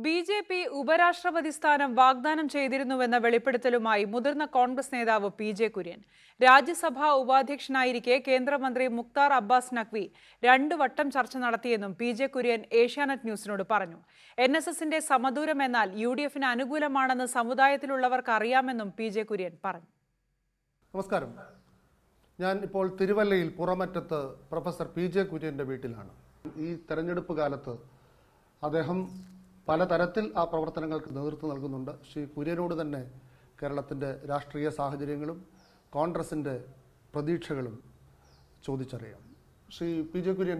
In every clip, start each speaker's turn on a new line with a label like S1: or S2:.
S1: B J P ഉപരാഷ്ട്രപതി സ്ഥാനം വാഗ്ദാനം ചെയ്തിരുന്നുവെന്ന വെളിപ്പെടുത്തലുമായി മുതിർന്ന കോൺഗ്രസ് നേതാവ് പി ജെ കുര്യൻ രാജ്യസഭാ ഉപാധ്യക്ഷനായിരിക്കെ കേന്ദ്രമന്ത്രി മുക്താർ അബ്ബാസ് നഖ്വി രണ്ടു വട്ടം ചർച്ച നടത്തിയെന്നും പി ജെ കുര്യൻ ഏഷ്യാനെറ്റ് ന്യൂസിനോട് പറഞ്ഞു എൻ എസ് എസിന്റെ സമദൂരം എന്നാൽ യു ഡി എഫിന് അനുകൂലമാണെന്ന് സമുദായത്തിലുള്ളവർക്ക് അറിയാമെന്നും പി ജെ കുര്യൻ പറഞ്ഞു
S2: നമസ്കാരം ഞാൻ ഇപ്പോൾ തിരുവല്ലയിൽ പുറമറ്റത്ത് പ്രൊഫസർ പി ജെ കുര്യൻ്റെ വീട്ടിലാണ് ഈ തെരഞ്ഞെടുപ്പ് കാലത്ത് അദ്ദേഹം പലതരത്തിൽ ആ പ്രവർത്തനങ്ങൾക്ക് നേതൃത്വം നൽകുന്നുണ്ട് ശ്രീ കുര്യനോട് തന്നെ കേരളത്തിൻ്റെ രാഷ്ട്രീയ സാഹചര്യങ്ങളും കോൺഗ്രസിൻ്റെ പ്രതീക്ഷകളും ചോദിച്ചറിയാം ശ്രീ പി ജെ കുര്യൻ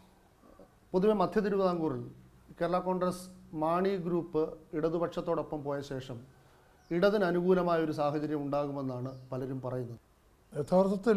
S2: പൊതുവെ മധ്യ തിരുവിതാംകൂറിൽ കേരള കോൺഗ്രസ് മാണി ഗ്രൂപ്പ് ഇടതുപക്ഷത്തോടൊപ്പം പോയ ശേഷം ഇടതിന് അനുകൂലമായ ഒരു സാഹചര്യം ഉണ്ടാകുമെന്നാണ് പലരും പറയുന്നത്
S3: യഥാർത്ഥത്തിൽ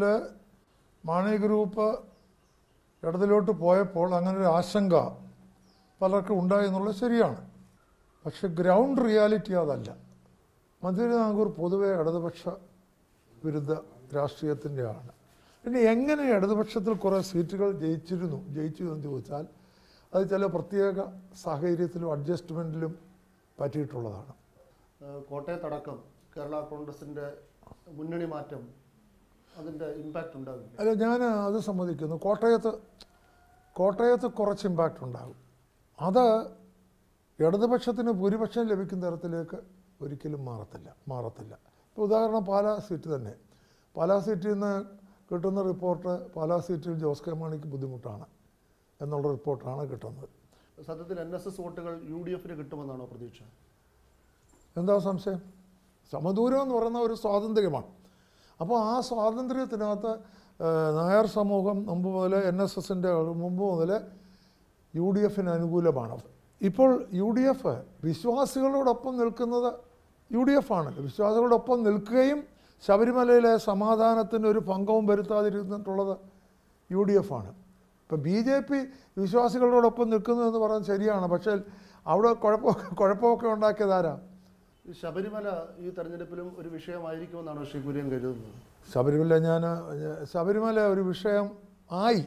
S3: മാണി ഗ്രൂപ്പ് ഇടതിലോട്ട് പോയപ്പോൾ അങ്ങനെ ഒരു ആശങ്ക പലർക്കും ഉണ്ടായി എന്നുള്ളത് ശരിയാണ് പക്ഷെ ഗ്രൗണ്ട് റിയാലിറ്റി അതല്ല മധ്യതിരുവിതാംകൂർ പൊതുവെ ഇടതുപക്ഷ വിരുദ്ധ രാഷ്ട്രീയത്തിൻ്റെ ആണ് പിന്നെ എങ്ങനെ ഇടതുപക്ഷത്തിൽ കുറേ സീറ്റുകൾ ജയിച്ചിരുന്നു ജയിച്ചു എന്ന് ചോദിച്ചാൽ അത് ചില പ്രത്യേക സാഹചര്യത്തിലും അഡ്ജസ്റ്റ്മെൻറ്റിലും പറ്റിയിട്ടുള്ളതാണ്
S2: ഏഹ് കോട്ടയത്തടക്കം കേരള കോൺഗ്രസിന്റെ മുന്നണി മാറ്റം അതിന്റെ ഇമ്പാക്റ്റ് ഉണ്ടാകും
S3: അല്ല ഞാൻ അത് സമ്മതിക്കുന്നു കോട്ടയത്ത് കോട്ടയത്ത് കുറച്ച് ഇമ്പാക്റ്റ് ഉണ്ടാകും അത് ഇടതുപക്ഷത്തിന് ഭൂരിപക്ഷം ലഭിക്കുന്ന തരത്തിലേക്ക് ഒരിക്കലും മാറത്തില്ല മാറത്തില്ല ഇപ്പോൾ ഉദാഹരണം പാലാ സീറ്റ് തന്നെ പാലാ സീറ്റിൽ നിന്ന് കിട്ടുന്ന റിപ്പോർട്ട് പാലാ സീറ്റിൽ ജോസ് കെ മാണിക്ക് ബുദ്ധിമുട്ടാണ് എന്നുള്ള റിപ്പോർട്ടാണ് കിട്ടുന്നത്
S2: സത്യത്തിൽ എൻ എസ് എസ് വോട്ടുകൾ യു ഡി എഫിന് കിട്ടുമെന്നാണോ പ്രതീക്ഷ
S3: എന്താ സംശയം സമദൂരം എന്ന് പറയുന്ന ഒരു സ്വാതന്ത്ര്യമാണ് അപ്പോൾ ആ സ്വാതന്ത്ര്യത്തിനകത്ത് ഏഹ്, നായർ സമൂഹം മുമ്പ് മുതൽ എൻ എസ് എസിൻ്റെ മുമ്പ് മുതൽ യു ഡി എഫിന് അനുകൂലമാണ് ഇപ്പോൾ യു ഡി എഫ് വിശ്വാസികളോടൊപ്പം നിൽക്കുന്നത് യു ഡി എഫ് ആണല്ലോ വിശ്വാസികളോടൊപ്പം നിൽക്കുകയും ശബരിമലയിലെ സമാധാനത്തിന് ഒരു ഭംഗവും വരുത്താതിരുന്നിട്ടുള്ളത് യു ഡി എഫ് ആണ് ഇപ്പം ബി ജെ പി വിശ്വാസികളോടൊപ്പം നിൽക്കുന്നു എന്ന് പറയുന്നത് ശരിയാണ് പക്ഷേ അവിടെ കുഴപ്പമൊക്കെ കുഴപ്പമൊക്കെ ഉണ്ടാക്കിയതാരാ
S2: ഈ ശബരിമല ഈ തെരഞ്ഞെടുപ്പിലും ഒരു വിഷയമായിരിക്കുമെന്നാണോ ശ്രീ കുര്യൻ കരുതുന്നത്
S3: ശബരിമല ഞാൻ ശബരിമല ഒരു വിഷയം ആയി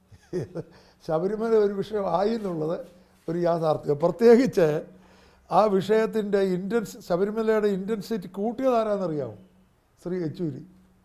S3: ശബരിമല ഒരു വിഷയം ആയി എന്നുള്ളത് ഒരു യാഥാർത്ഥ്യം പ്രത്യേകിച്ച് ആ വിഷയത്തിൻ്റെ ഇൻറ്റൻസ് ശബരിമലയുടെ ഇൻറ്റൻസിറ്റി കൂട്ടിയതാരാന്നറിയാമോ ശ്രീ യെച്ചൂരി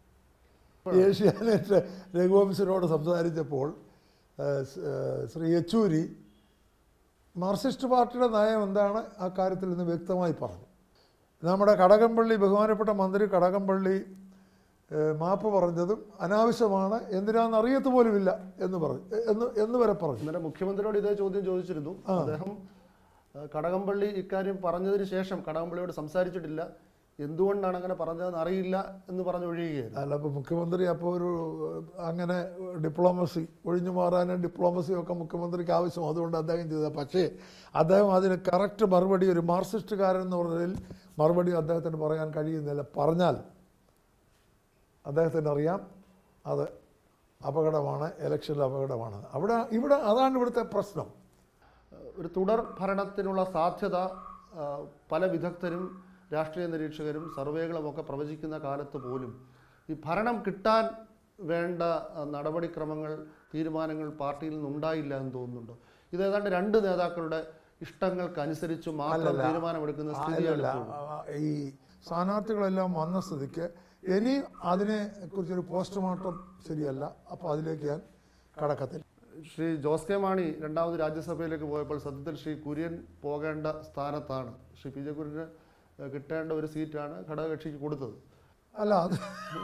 S3: ഏഷ്യാനെറ്റ് രഘുവംശനോട് സംസാരിച്ചപ്പോൾ ആ, സ്- ആ, ശ്രീ യെച്ചൂരി മാർക്സിസ്റ്റ് പാർട്ടിയുടെ നയം എന്താണ് ആ കാര്യത്തിൽ നിന്ന് വ്യക്തമായി പറഞ്ഞു നമ്മുടെ കടകംപള്ളി ബഹുമാനപ്പെട്ട മന്ത്രി കടകംപള്ളി ഏഹ്, മാപ്പ് പറഞ്ഞതും അനാവശ്യമാണ് എന്തിനാന്ന് അറിയത്ത് പോലുമില്ല എന്ന് പറഞ്ഞു എന്ന് എന്ന് വരെ പറഞ്ഞു
S2: ഇന്നലെ മുഖ്യമന്ത്രിയോട് ഇതേ ചോദ്യം ചോദിച്ചിരുന്നു അദ്ദേഹം ഏഹ്, കടകംപള്ളി ഇക്കാര്യം പറഞ്ഞതിന് ശേഷം കടകംപള്ളിയോട് സംസാരിച്ചിട്ടില്ല എന്തുകൊണ്ടാണ് അങ്ങനെ പറഞ്ഞതെന്ന് അറിയില്ല എന്ന് പറഞ്ഞ് ഒഴിയുകയായിരുന്നു
S3: അല്ല അപ്പോൾ മുഖ്യമന്ത്രി അപ്പോൾ ഒരു ഏഹ്, അങ്ങനെ ഡിപ്ലോമസി ഒഴിഞ്ഞു മാറാനും ഡിപ്ലോമസിയും ഒക്കെ മുഖ്യമന്ത്രിക്ക് ആവശ്യം അതുകൊണ്ട് അദ്ദേഹം ചെയ്തത് പക്ഷേ അദ്ദേഹം അതിന് കറക്റ്റ് മറുപടി ഒരു മാർക്സിസ്റ്റുകാരൻ എന്ന് പറഞ്ഞതിൽ മറുപടി അദ്ദേഹത്തിന് പറയാൻ കഴിയുന്നില്ല പറഞ്ഞാൽ അദ്ദേഹത്തിന് അറിയാം അത് അപകടമാണ് ഇലക്ഷനിൽ അപകടമാണ് അവിടെ ഇവിടെ അതാണ് ഇവിടുത്തെ പ്രശ്നം
S2: ഒരു തുടർ ഭരണത്തിനുള്ള സാധ്യത ആ, പല വിദഗ്ധരും രാഷ്ട്രീയ നിരീക്ഷകരും സർവേകളും ഒക്കെ പ്രവചിക്കുന്ന കാലത്ത് പോലും ഈ ഭരണം കിട്ടാൻ വേണ്ട ആ, നടപടിക്രമങ്ങൾ തീരുമാനങ്ങൾ പാർട്ടിയിൽ നിന്നുണ്ടായില്ല എന്ന് തോന്നുന്നുണ്ടോ ഇത് ഏതാണ്ട് രണ്ട് നേതാക്കളുടെ ഇഷ്ടങ്ങൾക്കനുസരിച്ച് മാത്രം തീരുമാനമെടുക്കുന്ന സ്ഥിതിയാണ്
S3: അല്ലല്ല
S2: ഇപ്പോൾ.
S3: ആ, ഈ സ്ഥാനാർത്ഥികളെല്ലാം വന്ന സ്ഥിതിക്ക് ഇനി അതിനെ കുറിച്ചൊരു പോസ്റ്റ്മോർട്ടം ശരിയല്ല അപ്പോൾ അതിലേക്ക് ഞാൻ കടക്കത്തില്ല
S2: ശ്രീ ജോസ് കെ മാണി രണ്ടാമത് രാജ്യസഭയിലേക്ക് പോയപ്പോൾ സത്യത്തിൽ ശ്രീ കുര്യൻ പോകേണ്ട സ്ഥാനത്താണ് ശ്രീ പി ജെ കുര്യന് ഏഹ്, കിട്ടേണ്ട ഒരു സീറ്റാണ് ഘടകകക്ഷിക്ക് കൊടുത്തത്
S3: അല്ല അത്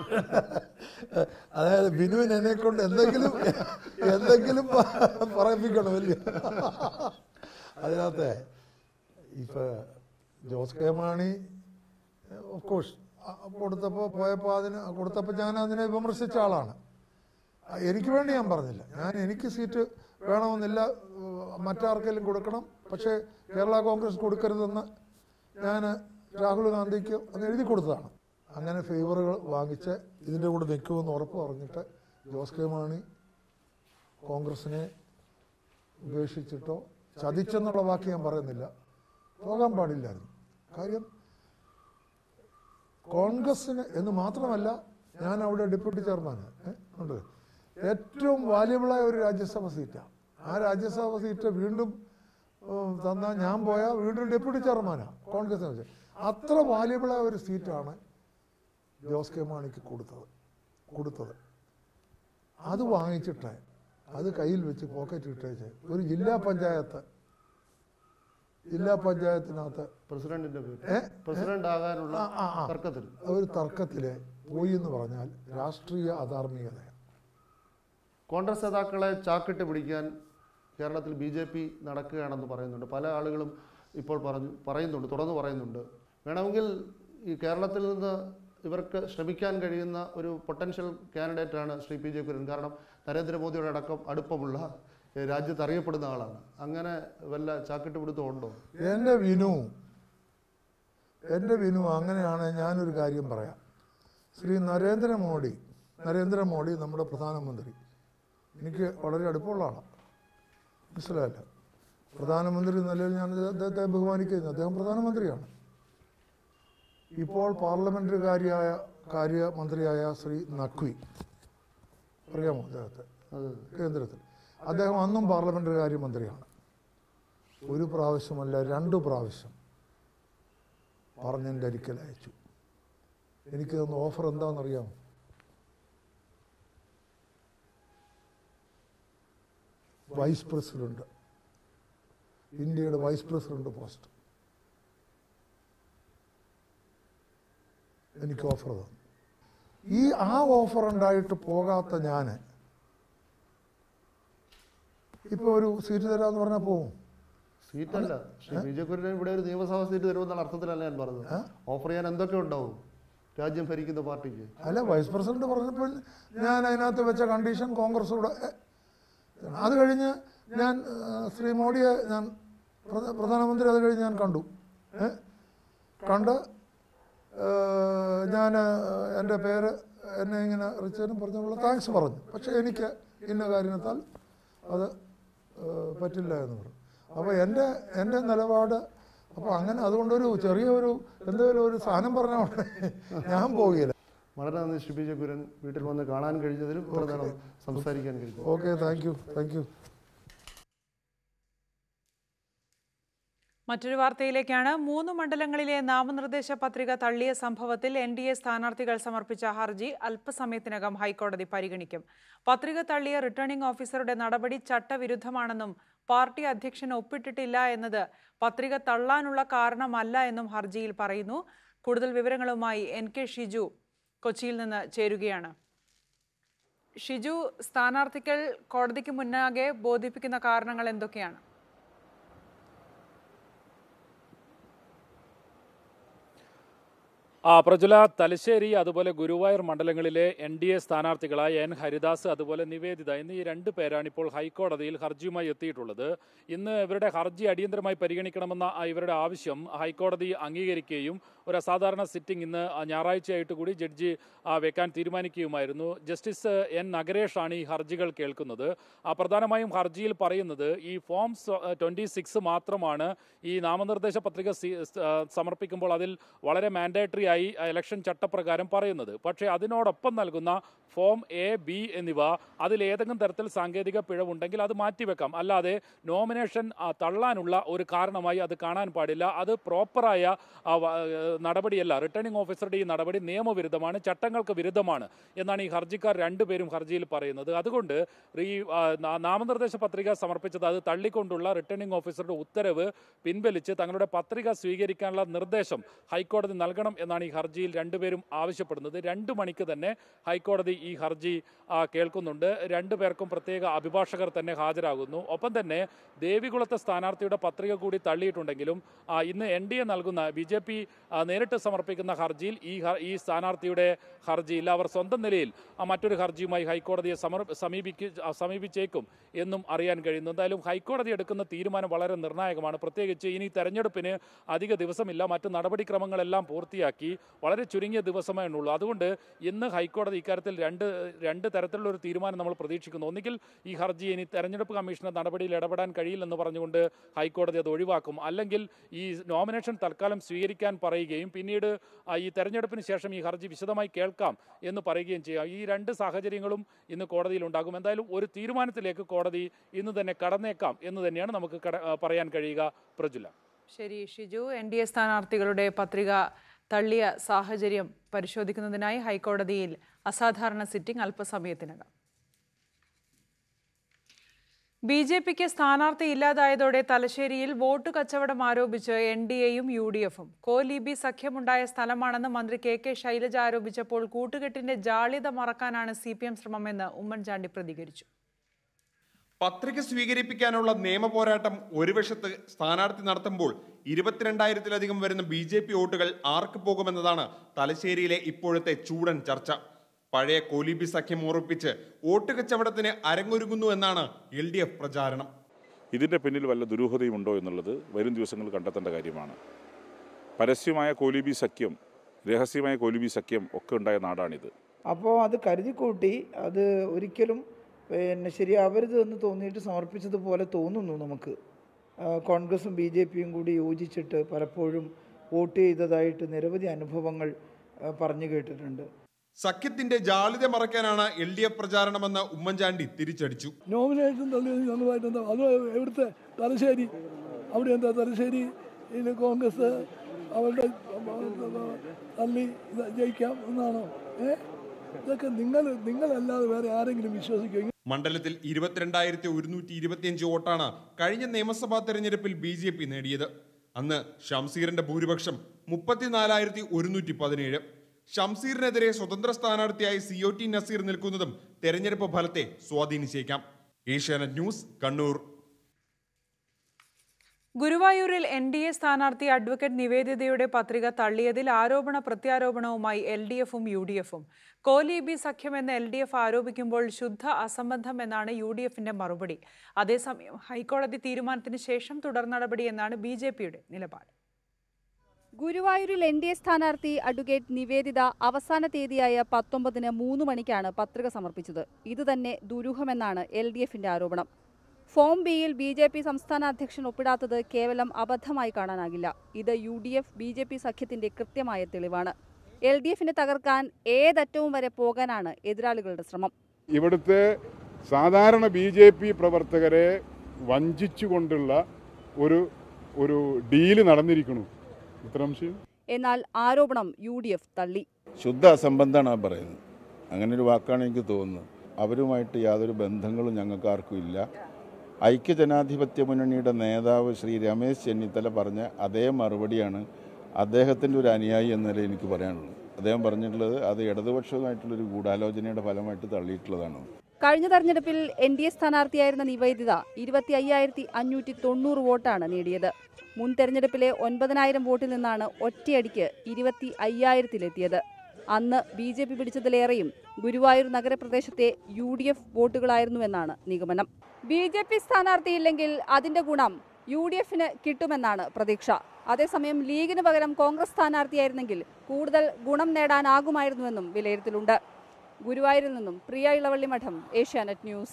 S3: അതായത് ബിനുവിന് എന്നെ കൊണ്ട് എന്തെങ്കിലും എന്തെങ്കിലും പറയിപ്പിക്കണമല്ലോ അതിനകത്തെ ഇപ്പൊ Jose K Mani of course കൊടുത്തപ്പോൾ പോയപ്പോൾ അതിന് കൊടുത്തപ്പോൾ ഞാൻ അതിനെ വിമർശിച്ച ആളാണ് ആ, എനിക്ക് വേണ്ടി ഞാൻ പറഞ്ഞില്ല ഞാൻ എനിക്ക് സീറ്റ് വേണമെന്നില്ല ഏഹ്, മറ്റാർക്കെങ്കിലും കൊടുക്കണം പക്ഷേ കേരള കോൺഗ്രസ് കൊടുക്കരുതെന്ന് ഞാൻ രാഹുൽ ഗാന്ധിക്ക് അത് എഴുതി കൊടുത്തതാണ് അങ്ങനെ ഫേവറുകൾ വാങ്ങിച്ച് ഇതിൻ്റെ കൂടെ നിൽക്കുമെന്ന് ഉറപ്പ് പറഞ്ഞിട്ട് ജോസ് കെ മാണി കോൺഗ്രസിനെ ഉപേക്ഷിച്ചിട്ടോ ചതിച്ചെന്നുള്ള വാക്ക് ഞാൻ പറയുന്നില്ല പോകാൻ പാടില്ലായിരുന്നു കാര്യം കോൺഗ്രസിന് എന്ന് മാത്രമല്ല ഞാൻ അവിടെ ഡെപ്യൂട്ടി ചെയർമാൻ ഉണ്ട് ഏറ്റവും വാല്യബിളായ ഒരു രാജ്യസഭ സീറ്റാണ് ആ രാജ്യസഭ സീറ്റ് വീണ്ടും ഉം, തന്നാൽ ഞാൻ പോയാൽ വീണ്ടും ഡെപ്യൂട്ടി ചെയർമാനാണ് കോൺഗ്രസിനെ വെച്ച് അത്ര വാല്യബിളായ ഒരു സീറ്റാണ് ജോസ് കെ മാണിക്ക് കൊടുത്തത് കൊടുത്തത് അത് വാങ്ങിച്ചിട്ട് അത് കയ്യിൽ വെച്ച് പോക്കറ്റ് ഇട്ടേച്ച് ഒരു ജില്ലാ പഞ്ചായത്ത് ജില്ലാ പഞ്ചായത്തിനകത്ത്
S2: പ്രസിഡന്റിന്റെ പേര്
S3: ഏ?
S2: പ്രസിഡന്റ് ആകാനുള്ള
S3: ആ, ആ, ആ.
S2: തർക്കത്തിൽ
S3: ഒരു തർക്കത്തിൽ പോയി എന്ന് പറഞ്ഞാൽ രാഷ്ട്രീയ അധാർമികതയാണ്
S2: കോൺഗ്രസ് നേതാക്കളെ ചാക്കിട്ട് പിടിക്കാൻ കേരളത്തിൽ ബി ജെ പി നടക്കുകയാണെന്ന് പറയുന്നുണ്ട് പല ആളുകളും ഇപ്പോൾ പറഞ്ഞു പറയുന്നുണ്ട് തുറന്നു പറയുന്നുണ്ട് വേണമെങ്കിൽ ഈ കേരളത്തിൽ നിന്ന് ഇവർക്ക് ശ്രമിക്കാൻ കഴിയുന്ന ഒരു പൊട്ടൻഷ്യൽ കാൻഡിഡേറ്റ് ആണ് ശ്രീ പി ജെ കുര്യൻ കാരണം നരേന്ദ്രമോദിയുടെ അടക്കം അടുപ്പമുള്ള ഏ, രാജ്യത്ത് അറിയപ്പെടുന്ന ആളാണ് അങ്ങനെ വല്ല ചാക്കിട്ട് പിടുത്തം ഉണ്ടോ
S3: എൻ്റെ വിനു എൻ്റെ വിനു അങ്ങനെയാണ് ഞാനൊരു കാര്യം പറയാം ശ്രീ നരേന്ദ്രമോദി നരേന്ദ്രമോദി നമ്മുടെ പ്രധാനമന്ത്രി എനിക്ക് വളരെ അടുപ്പമുള്ള ആളാണ് മനസ്സിലായല്ലോ പ്രധാനമന്ത്രി എന്ന നിലയിൽ ഞാൻ അദ്ദേഹത്തെ ബഹുമാനിക്കുന്നു അദ്ദേഹം പ്രധാനമന്ത്രിയാണ് ഇപ്പോൾ പാർലമെന്ററി കാര്യായ കാര്യമന്ത്രിയായ ശ്രീ നഖ്വി അറിയാമോ അദ്ദേഹത്തെ
S2: അത്
S3: കേന്ദ്രത്തിൽ അദ്ദേഹം അന്നും പാർലമെന്ററി കാര്യമന്ത്രിയാണ് ഒരു പ്രാവശ്യമല്ല രണ്ട് പ്രാവശ്യം പറഞ്ഞെൻ്റെ അരിക്കൽ അയച്ചു എനിക്ക് തന്ന ഓഫർ എന്താണെന്നറിയാമോ വൈസ് പ്രസിഡന്റ് ഇന്ത്യയുടെ വൈസ് പ്രസിഡന്റ് പോസ്റ്റ് എനിക്ക് ഓഫർ തന്നു ഈ ആ ഓഫർ ഉണ്ടായിട്ട് പോകാത്ത ഞാൻ ഇപ്പൊ ഒരു സീറ്റ് തരാന്ന് പറഞ്ഞാൽ പോവും
S2: സീറ്റല്ല ശ്രീ ബി ജെ കുര്യൻ ഇവിടെ ഒരു നിയമസഭാ സീറ്റ് തരുമെന്നുള്ള അർത്ഥത്തിലല്ല ഞാൻ പറഞ്ഞത് ഓഫർ ചെയ്യാൻ എന്തൊക്കെ ഉണ്ടാവും രാജ്യം ഭരിക്കുന്ന പാർട്ടിക്ക്
S3: അല്ല വൈസ് പ്രസിഡന്റ് പറഞ്ഞപ്പോൾ ഞാൻ അതിനകത്ത് വെച്ച കണ്ടീഷൻ കോൺഗ്രസ് കൂടെ എ, അത് കഴിഞ്ഞ് ഞാൻ ആ, ശ്രീ മോഡിയെ ഞാൻ പ്രധ- പ്രധാനമന്ത്രി അത് കഴിഞ്ഞ് ഞാൻ കണ്ടു ഏ? കണ്ട് ഞാൻ എൻ്റെ പേര് എന്നെ ഇങ്ങനെ റിച്ചതിനും പറഞ്ഞുള്ള താങ്ക്സ് പറഞ്ഞു പക്ഷേ എനിക്ക് ഇന്ന കാരണത്താൽ അത് ഏ, പറ്റില്ല എന്ന് പറഞ്ഞു അപ്പോൾ എൻ്റെ എൻ്റെ നിലപാട് അപ്പോൾ അങ്ങനെ അതുകൊണ്ടൊരു ചെറിയ ഒരു എന്തെങ്കിലും ഒരു സാധനം പറഞ്ഞാൽ ഉടനെ ഞാൻ പോവുകയില്ല
S2: വളരെ നന്ദി ശ്രീ പി ജെ കുര്യൻ വീട്ടിൽ വന്ന് കാണാൻ കഴിഞ്ഞതിലും ഇത്ര നേരം സംസാരിക്കാൻ കഴിഞ്ഞു
S3: okay thank you thank you
S1: മറ്റൊരു വാർത്തയിലേക്കാണ് മൂന്ന് മണ്ഡലങ്ങളിലെ നാമനിർദ്ദേശ പത്രിക തള്ളിയ സംഭവത്തിൽ എൻ ഡി എ സ്ഥാനാർത്ഥികൾ സമർപ്പിച്ച ഹർജി അല്പസമയത്തിനകം ഹൈക്കോടതി പരിഗണിക്കും പത്രിക തള്ളിയ റിട്ടേണിംഗ് ഓഫീസറുടെ നടപടി ചട്ടവിരുദ്ധമാണെന്നും പാർട്ടി അധ്യക്ഷൻ ഒപ്പിട്ടിട്ടില്ല എന്നത് പത്രിക തള്ളാനുള്ള കാരണമല്ല എന്നും ഹർജിയിൽ പറയുന്നു കൂടുതൽ വിവരങ്ങളുമായി എൻ കെ ഷിജു കൊച്ചിയിൽ നിന്ന് ചേരുകയാണ് ഷിജു സ്ഥാനാർത്ഥികൾ കോടതിക്ക് മുന്നാകെ ബോധിപ്പിക്കുന്ന കാരണങ്ങൾ എന്തൊക്കെയാണ്
S4: ആ പ്രജുല തലശ്ശേരി അതുപോലെ ഗുരുവായൂർ മണ്ഡലങ്ങളിലെ എൻ ഡി എ സ്ഥാനാർത്ഥികളായ എൻ ഹരിദാസ് അതുപോലെ നിവേദിത എന്നീ രണ്ട് പേരാണ് ഇപ്പോൾ ഹൈക്കോടതിയിൽ ഹർജിയുമായി എത്തിയിട്ടുള്ളത് ഇന്ന് ഇവരുടെ ഹർജി അടിയന്തരമായി പരിഗണിക്കണമെന്ന ആ ഇവരുടെ ആവശ്യം ഹൈക്കോടതി അംഗീകരിക്കുകയും ഒരു അസാധാരണ സിറ്റിംഗ് ഇന്ന് ആ ഞായറാഴ്ചയായിട്ട് കൂടി ജഡ്ജി ആ, വെക്കാൻ തീരുമാനിക്കുകയുമായിരുന്നു ജസ്റ്റിസ് എൻ നഗരേഷാണ് ഈ ഹർജികൾ കേൾക്കുന്നത് ആ, പ്രധാനമായും ഹർജിയിൽ പറയുന്നത് ഈ ഫോം ട്വൻറ്റി സിക്സ് മാത്രമാണ് ഈ നാമനിർദ്ദേശ പത്രിക സി- സ്- ആ, സമർപ്പിക്കുമ്പോൾ അതിൽ വളരെ മാൻഡേറ്ററി ആയി ഇലക്ഷൻ ചട്ടപ്രകാരം പറയുന്നത് പക്ഷേ അതിനോടൊപ്പം നൽകുന്ന ഫോം എ ബി എന്നിവ അതിൽ ഏതെങ്കിലും തരത്തിൽ സാങ്കേതിക പിഴവുണ്ടെങ്കിൽ അത് മാറ്റിവെക്കാം അല്ലാതെ നോമിനേഷൻ ആ, തള്ളാനുള്ള ഒരു കാരണമായി അത് കാണാൻ പാടില്ല അത് പ്രോപ്പറായ ആ, വ- ഏഹ്, നടപടിയല്ല റിട്ടേണിംഗ് ഓഫീസറുടെ ഈ നടപടി നിയമവിരുദ്ധമാണ് ചട്ടങ്ങൾക്ക് വിരുദ്ധമാണ് എന്നാണ് ഈ ഹർജിക്കാർ രണ്ടുപേരും ഹർജിയിൽ പറയുന്നത് അതുകൊണ്ട് ഈ ആ, നാ- നാമനിർദ്ദേശ പത്രിക സമർപ്പിച്ചത് അത് തള്ളിക്കൊണ്ടുള്ള റിട്ടേണിംഗ് ഓഫീസറുടെ ഉത്തരവ് പിൻവലിച്ച് തങ്ങളുടെ പത്രിക സ്വീകരിക്കാനുള്ള നിർദ്ദേശം ഹൈക്കോടതി നൽകണം എന്നാണ് ഈ ഹർജിയിൽ രണ്ടുപേരും ആവശ്യപ്പെടുന്നത് രണ്ട് മണിക്ക് തന്നെ ഹൈക്കോടതി ഈ ഹർജി ആ, കേൾക്കുന്നുണ്ട് രണ്ടു പേർക്കും പ്രത്യേക അഭിഭാഷകർ തന്നെ ഹാജരാകുന്നു ഒപ്പം തന്നെ ദേവികുളത്തെ സ്ഥാനാർത്ഥിയുടെ പത്രിക കൂടി തള്ളിയിട്ടുണ്ടെങ്കിലും ആ, ഇന്ന് എൻ ഡി എ നൽകുന്ന ബി ജെ പി നേരിട്ട് സമർപ്പിക്കുന്ന ഹർജിയിൽ ഈ ഹ- ഈ സ്ഥാനാർത്ഥിയുടെ ഹർജിയിൽ അവർ സ്വന്തം നിലയിൽ ആ, മറ്റൊരു ഹർജിയുമായി ഹൈക്കോടതിയെ സമർ സമീപിക്ക ആ, സമീപിച്ചേക്കും എന്നും അറിയാൻ കഴിയുന്നു എന്തായാലും ഹൈക്കോടതി എടുക്കുന്ന തീരുമാനം വളരെ നിർണായകമാണ് പ്രത്യേകിച്ച് ഇനി തെരഞ്ഞെടുപ്പിന് അധിക ദിവസമില്ല മറ്റ് നടപടിക്രമങ്ങളെല്ലാം പൂർത്തിയാക്കി വളരെ ചുരുങ്ങിയ ദിവസമേ ഉള്ളൂ അതുകൊണ്ട് ഇന്ന് ഹൈക്കോടതി ഇക്കാര്യത്തിൽ രണ്ട് രണ്ട് തരത്തിലുള്ള ഒരു തീരുമാനം നമ്മൾ പ്രതീക്ഷിക്കുന്നു ഒന്നുകിൽ ഈ ഹർജി ഇനി തെരഞ്ഞെടുപ്പ് കമ്മീഷന്റെ നടപടിയിൽ ഇടപെടാൻ കഴിയില്ലെന്ന് പറഞ്ഞുകൊണ്ട് ഹൈക്കോടതി അത് ഒഴിവാക്കും അല്ലെങ്കിൽ ഈ നോമിനേഷൻ തൽക്കാലം സ്വീകരിക്കാൻ പറയുകയും പിന്നീട് ആ, ഈ തെരഞ്ഞെടുപ്പിന് ശേഷം ഈ ഹർജി വിശദമായി കേൾക്കാം എന്ന് പറയുകയും ചെയ്യാം ഈ രണ്ട് സാഹചര്യങ്ങളും ഇന്ന് കോടതിയിൽ ഉണ്ടാകും എന്തായാലും ഒരു തീരുമാനത്തിലേക്ക് കോടതി ഇന്ന് തന്നെ കടന്നേക്കാം എന്ന് തന്നെയാണ് നമുക്ക് കട- ആ, പറയാൻ കഴിയുക പ്രജുല
S1: ശരി ഷിജു എൻ ഡി എ സ്ഥാനാർത്ഥികളുടെ പത്രിക തള്ളിയ സാഹചര്യം പരിശോധിക്കുന്നതിനായി ഹൈക്കോടതിയിൽ അസാധാരണ സിറ്റിംഗ് അല്പസമയത്തിനകം ബി ജെ പിക്ക് സ്ഥാനാർത്ഥി ഇല്ലാതായതോടെ തലശ്ശേരിയിൽ വോട്ട് കച്ചവടം ആരോപിച്ച് എൻ ഡി എയും യു ഡി എഫും കോലീബി സഖ്യമുണ്ടായ സ്ഥലമാണെന്ന് മന്ത്രി കെ കെ ശൈലജ ആരോപിച്ചപ്പോൾ കൂട്ടുകെട്ടിന്റെ ജാള്യത മറക്കാനാണ് സി പി എം ശ്രമമെന്ന് ഉമ്മൻചാണ്ടി പ്രതികരിച്ചു
S5: പത്രിക സ്വീകരിപ്പിക്കാനുള്ള നിയമ പോരാട്ടം ഒരു വശത്ത് സ്ഥാനാർത്ഥി നടത്തുമ്പോൾ ഇരുപത്തിരണ്ടായിരത്തിലധികം വരുന്ന ബി ജെ പി വോട്ടുകൾ ആർക്ക് പോകുമെന്നതാണ് തലശ്ശേരിയിലെ ഇപ്പോഴത്തെ ചൂടൻ ചർച്ച പഴയ കോലിബി സഖ്യം ഓർപ്പിച്ച് വോട്ട് കച്ചവടത്തിന് അരങ്ങൊരുങ്ങുന്നു എന്നാണ് എൽ ഡി എഫ് പ്രചാരണം
S6: ഇതിൻ്റെ പിന്നിൽ വല്ല ദുരൂഹതയുമുണ്ടോ എന്നുള്ളത് വരും ദിവസങ്ങളിൽ കണ്ടെത്തേണ്ട കാര്യമാണ് പരസ്യമായ കോലിബി സഖ്യം രഹസ്യമായ കോലിബി സഖ്യം ഒക്കെ ഉണ്ടായ നാടാണിത്
S7: അപ്പോൾ അത് കരുതിക്കൂട്ടി അത് ഒരിക്കലും പിന്നെ ശരിയാവരുത് എന്ന് തോന്നിയിട്ട് സമർപ്പിച്ചതുപോലെ തോന്നുന്നു നമുക്ക് ആ, കോൺഗ്രസും ബി ജെ പിയും കൂടി യോജിച്ചിട്ട് പലപ്പോഴും വോട്ട് ചെയ്തതായിട്ട് നിരവധി അനുഭവങ്ങൾ ആ, പറഞ്ഞു കേട്ടിട്ടുണ്ട്
S5: സഖ്യത്തിന്റെ ജാളിത മറയ്ക്കാനാണ് എൽ ഡി എഫ് പ്രചാരണമെന്ന് ഉമ്മൻചാണ്ടി തിരിച്ചടിച്ചു
S8: നോമിനേഷൻ തള്ളിയത് ഞങ്ങളുമായിട്ട് എന്താ അത് എവിടുത്തെ തലശ്ശേരി അവിടെ എന്താ തലശ്ശേരി ഇതിൽ കോൺഗ്രസ് അവരുടെ തള്ളി ഇത് ജയിക്കാം എന്നാണോ ഏ ഇതൊക്കെ നിങ്ങൾ നിങ്ങളല്ലാതെ വേറെ ആരെങ്കിലും വിശ്വസിക്കുമോ
S5: മണ്ഡലത്തിൽ ഇരുപത്തിരണ്ടായിരത്തി ഒരുന്നൂറ്റി ഇരുപത്തിയഞ്ച് വോട്ടാണ് കഴിഞ്ഞ നിയമസഭാ തെരഞ്ഞെടുപ്പിൽ ബി ജെ പി നേടിയത് അന്ന് ഷംസീറിന്റെ ഭൂരിപക്ഷം മുപ്പത്തിനാലായിരത്തി ഒരുന്നൂറ്റി പതിനേഴ് ഷംസീറിനെതിരെ സ്വതന്ത്ര സ്ഥാനാർത്ഥിയായി സി ഒ ടി നസീർ നിൽക്കുന്നതും തെരഞ്ഞെടുപ്പ് ഫലത്തെ സ്വാധീനിച്ചേക്കാം ഏഷ്യാനെറ്റ് ന്യൂസ് കണ്ണൂർ
S1: ഗുരുവായൂരിൽ എൻ ഡി എ സ്ഥാനാർത്ഥി അഡ്വക്കേറ്റ് നിവേദിതയുടെ പത്രിക തള്ളിയതിൽ ആരോപണ പ്രത്യാരോപണവുമായി എൽ ഡി എഫും യു ഡി എഫും കോലീബി സഖ്യമെന്ന് എൽ ഡി എഫ് ആരോപിക്കുമ്പോൾ ശുദ്ധ അസംബന്ധം എന്നാണ് യു ഡി എഫിന്റെ മറുപടി അതേസമയം ഹൈക്കോടതി തീരുമാനത്തിന് ശേഷം തുടർ നടപടി എന്നാണ് ബി ജെ പിയുടെ നിലപാട്
S9: ഗുരുവായൂരിൽ എൻ ഡി എ സ്ഥാനാർത്ഥി അഡ്വക്കേറ്റ് നിവേദിത അവസാന തീയതിയായ പത്തൊമ്പതിന് മൂന്ന് മണിക്കാണ് പത്രിക സമർപ്പിച്ചത് ഇതുതന്നെ ദുരൂഹമെന്നാണ് എൽ ഡി എഫിന്റെ ആരോപണം ഫോം ബിയിൽ ബി ജെ പി സംസ്ഥാന അധ്യക്ഷൻ ഒപ്പിടാത്തത് കേവലം അബദ്ധമായി കാണാനാകില്ല ഇത് U D F B J P സഖ്യത്തിന്റെ കൃത്യമായ തെളിവാണ് എൽ ഡി എഫിനെ തകർക്കാൻ ഏതറ്റവും വരെ പോകാനാണ് എതിരാളികളുടെ ശ്രമം
S6: ഇവിടുത്തെ സാധാരണ ബി ജെ പി പ്രവർത്തകരെ വഞ്ചിച്ചുകൊണ്ടുള്ള ഒരു ഒരു ഡീല് നടന്നിരിക്കണു ഉത്തരംശം
S9: എന്നാൽ ആരോപണം യു ഡി എഫ് തള്ളി
S10: ശുദ്ധ അസംബന്ധമാണ് പറയുന്നത് അങ്ങനെ ഒരു വാക്കാണ് എനിക്ക് തോന്നുന്നത് അവരുമായിട്ട് യാതൊരു ബന്ധങ്ങളും ഞങ്ങൾക്ക് ആർക്കും ഇല്ല ഐക്യജനാധിപത്യ മുന്നണിയുടെ നേതാവ് ശ്രീ രമേശ് ചെന്നിത്തല പറഞ്ഞ അതേ മറുപടിയാണ് അദ്ദേഹത്തിൻ്റെ ഒരു അനുയായി എന്ന നിലയിൽ എനിക്ക് പറയാനുള്ളത് അദ്ദേഹം പറഞ്ഞിട്ടുള്ളത് അത് ഇടതുപക്ഷവുമായിട്ടുള്ളൊരു ഗൂഢാലോചനയുടെ ഫലമായിട്ട് തള്ളിയിട്ടുള്ളതാണ്
S9: കഴിഞ്ഞ തെരഞ്ഞെടുപ്പിൽ എൻ ഡി എ സ്ഥാനാർത്ഥിയായിരുന്ന നിവേദിത ഇരുപത്തി അയ്യായിരത്തി അഞ്ഞൂറ്റി തൊണ്ണൂറ് വോട്ടാണ് നേടിയത് മുൻ തെരഞ്ഞെടുപ്പിലെ ഒൻപതിനായിരം വോട്ടിൽ നിന്നാണ് ഒറ്റയടിക്ക് ഇരുപത്തി അയ്യായിരത്തിലെത്തിയത് അന്ന് ബി ജെ പി പിടിച്ചതിലേറെയും ഗുരുവായൂർ നഗരപ്രദേശത്തെ യു ഡി എഫ് വോട്ടുകളായിരുന്നുവെന്നാണ് നിഗമനം ബി ജെ പി സ്ഥാനാർത്ഥിയില്ലെങ്കിൽ അതിന്റെ ഗുണം യു ഡി എഫിന് കിട്ടുമെന്നാണ് പ്രതീക്ഷ അതേസമയം ലീഗിന് പകരം കോൺഗ്രസ് സ്ഥാനാർത്ഥിയായിരുന്നെങ്കിൽ കൂടുതൽ ഗുണം നേടാനാകുമായിരുന്നുവെന്നും വിലയിരുത്തലുണ്ട് ഗുരുവായൂരിൽ നിന്നും പ്രിയ ഇളവള്ളി മഠം ഏഷ്യാനെറ്റ് ന്യൂസ്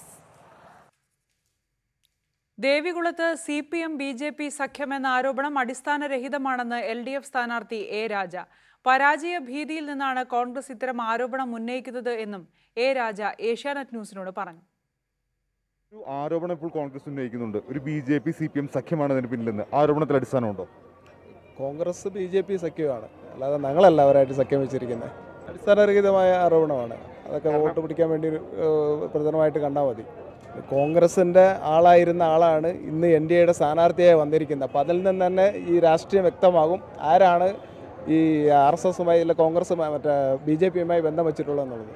S1: ദേവികുളത്ത് C P M B J P സഖ്യമെന്ന ആരോപണം അടിസ്ഥാനരഹിതമാണെന്ന് എൽ ഡി എഫ് സ്ഥാനാർത്ഥി എ രാജ പരാജയ ഭീതിയിൽ നിന്നാണ് കോൺഗ്രസ് ഇത്തരം ആരോപണം ഉന്നയിക്കുന്നത് എന്നും എ രാജ ഏഷ്യാനെറ്റ് ന്യൂസിനോട് പറഞ്ഞു
S11: ഒരു ആരോപണം ഇപ്പോൾ കോൺഗ്രസ് ഉന്നയിക്കുന്നുണ്ട് ഒരു B J P C P M സഖ്യമാണ് അതിന് പിന്നിലെന്ന് ആരോപണത്തിൽ അടിസ്ഥാനമുണ്ടോ
S12: കോൺഗ്രസ് ബി ജെ പി സഖ്യമാണ് അല്ലാതെ ഞങ്ങളല്ല അവരായിട്ട് സഖ്യം വെച്ചിരിക്കുന്നത് അടിസ്ഥാനരഹിതമായ ആരോപണമാണ് അതൊക്കെ വോട്ട് പിടിക്കാൻ വേണ്ടി ഒരു, ഏഹ്, പ്രധാനമായിട്ട് കണ്ടാൽ മതി കോൺഗ്രസിൻ്റെ ആളായിരുന്ന ആളാണ് ഇന്ന് എൻ ഡി എയുടെ സ്ഥാനാർത്ഥിയായി വന്നിരിക്കുന്നത് അപ്പോൾ അതിൽ നിന്ന് തന്നെ ഈ രാഷ്ട്രീയം വ്യക്തമാകും ആരാണ് ഈ ആർ എസ് എസുമായി അല്ല കോൺഗ്രസുമായി മറ്റേ ബി ജെ പിയുമായി ബന്ധം വെച്ചിട്ടുള്ളതെന്നുള്ളത്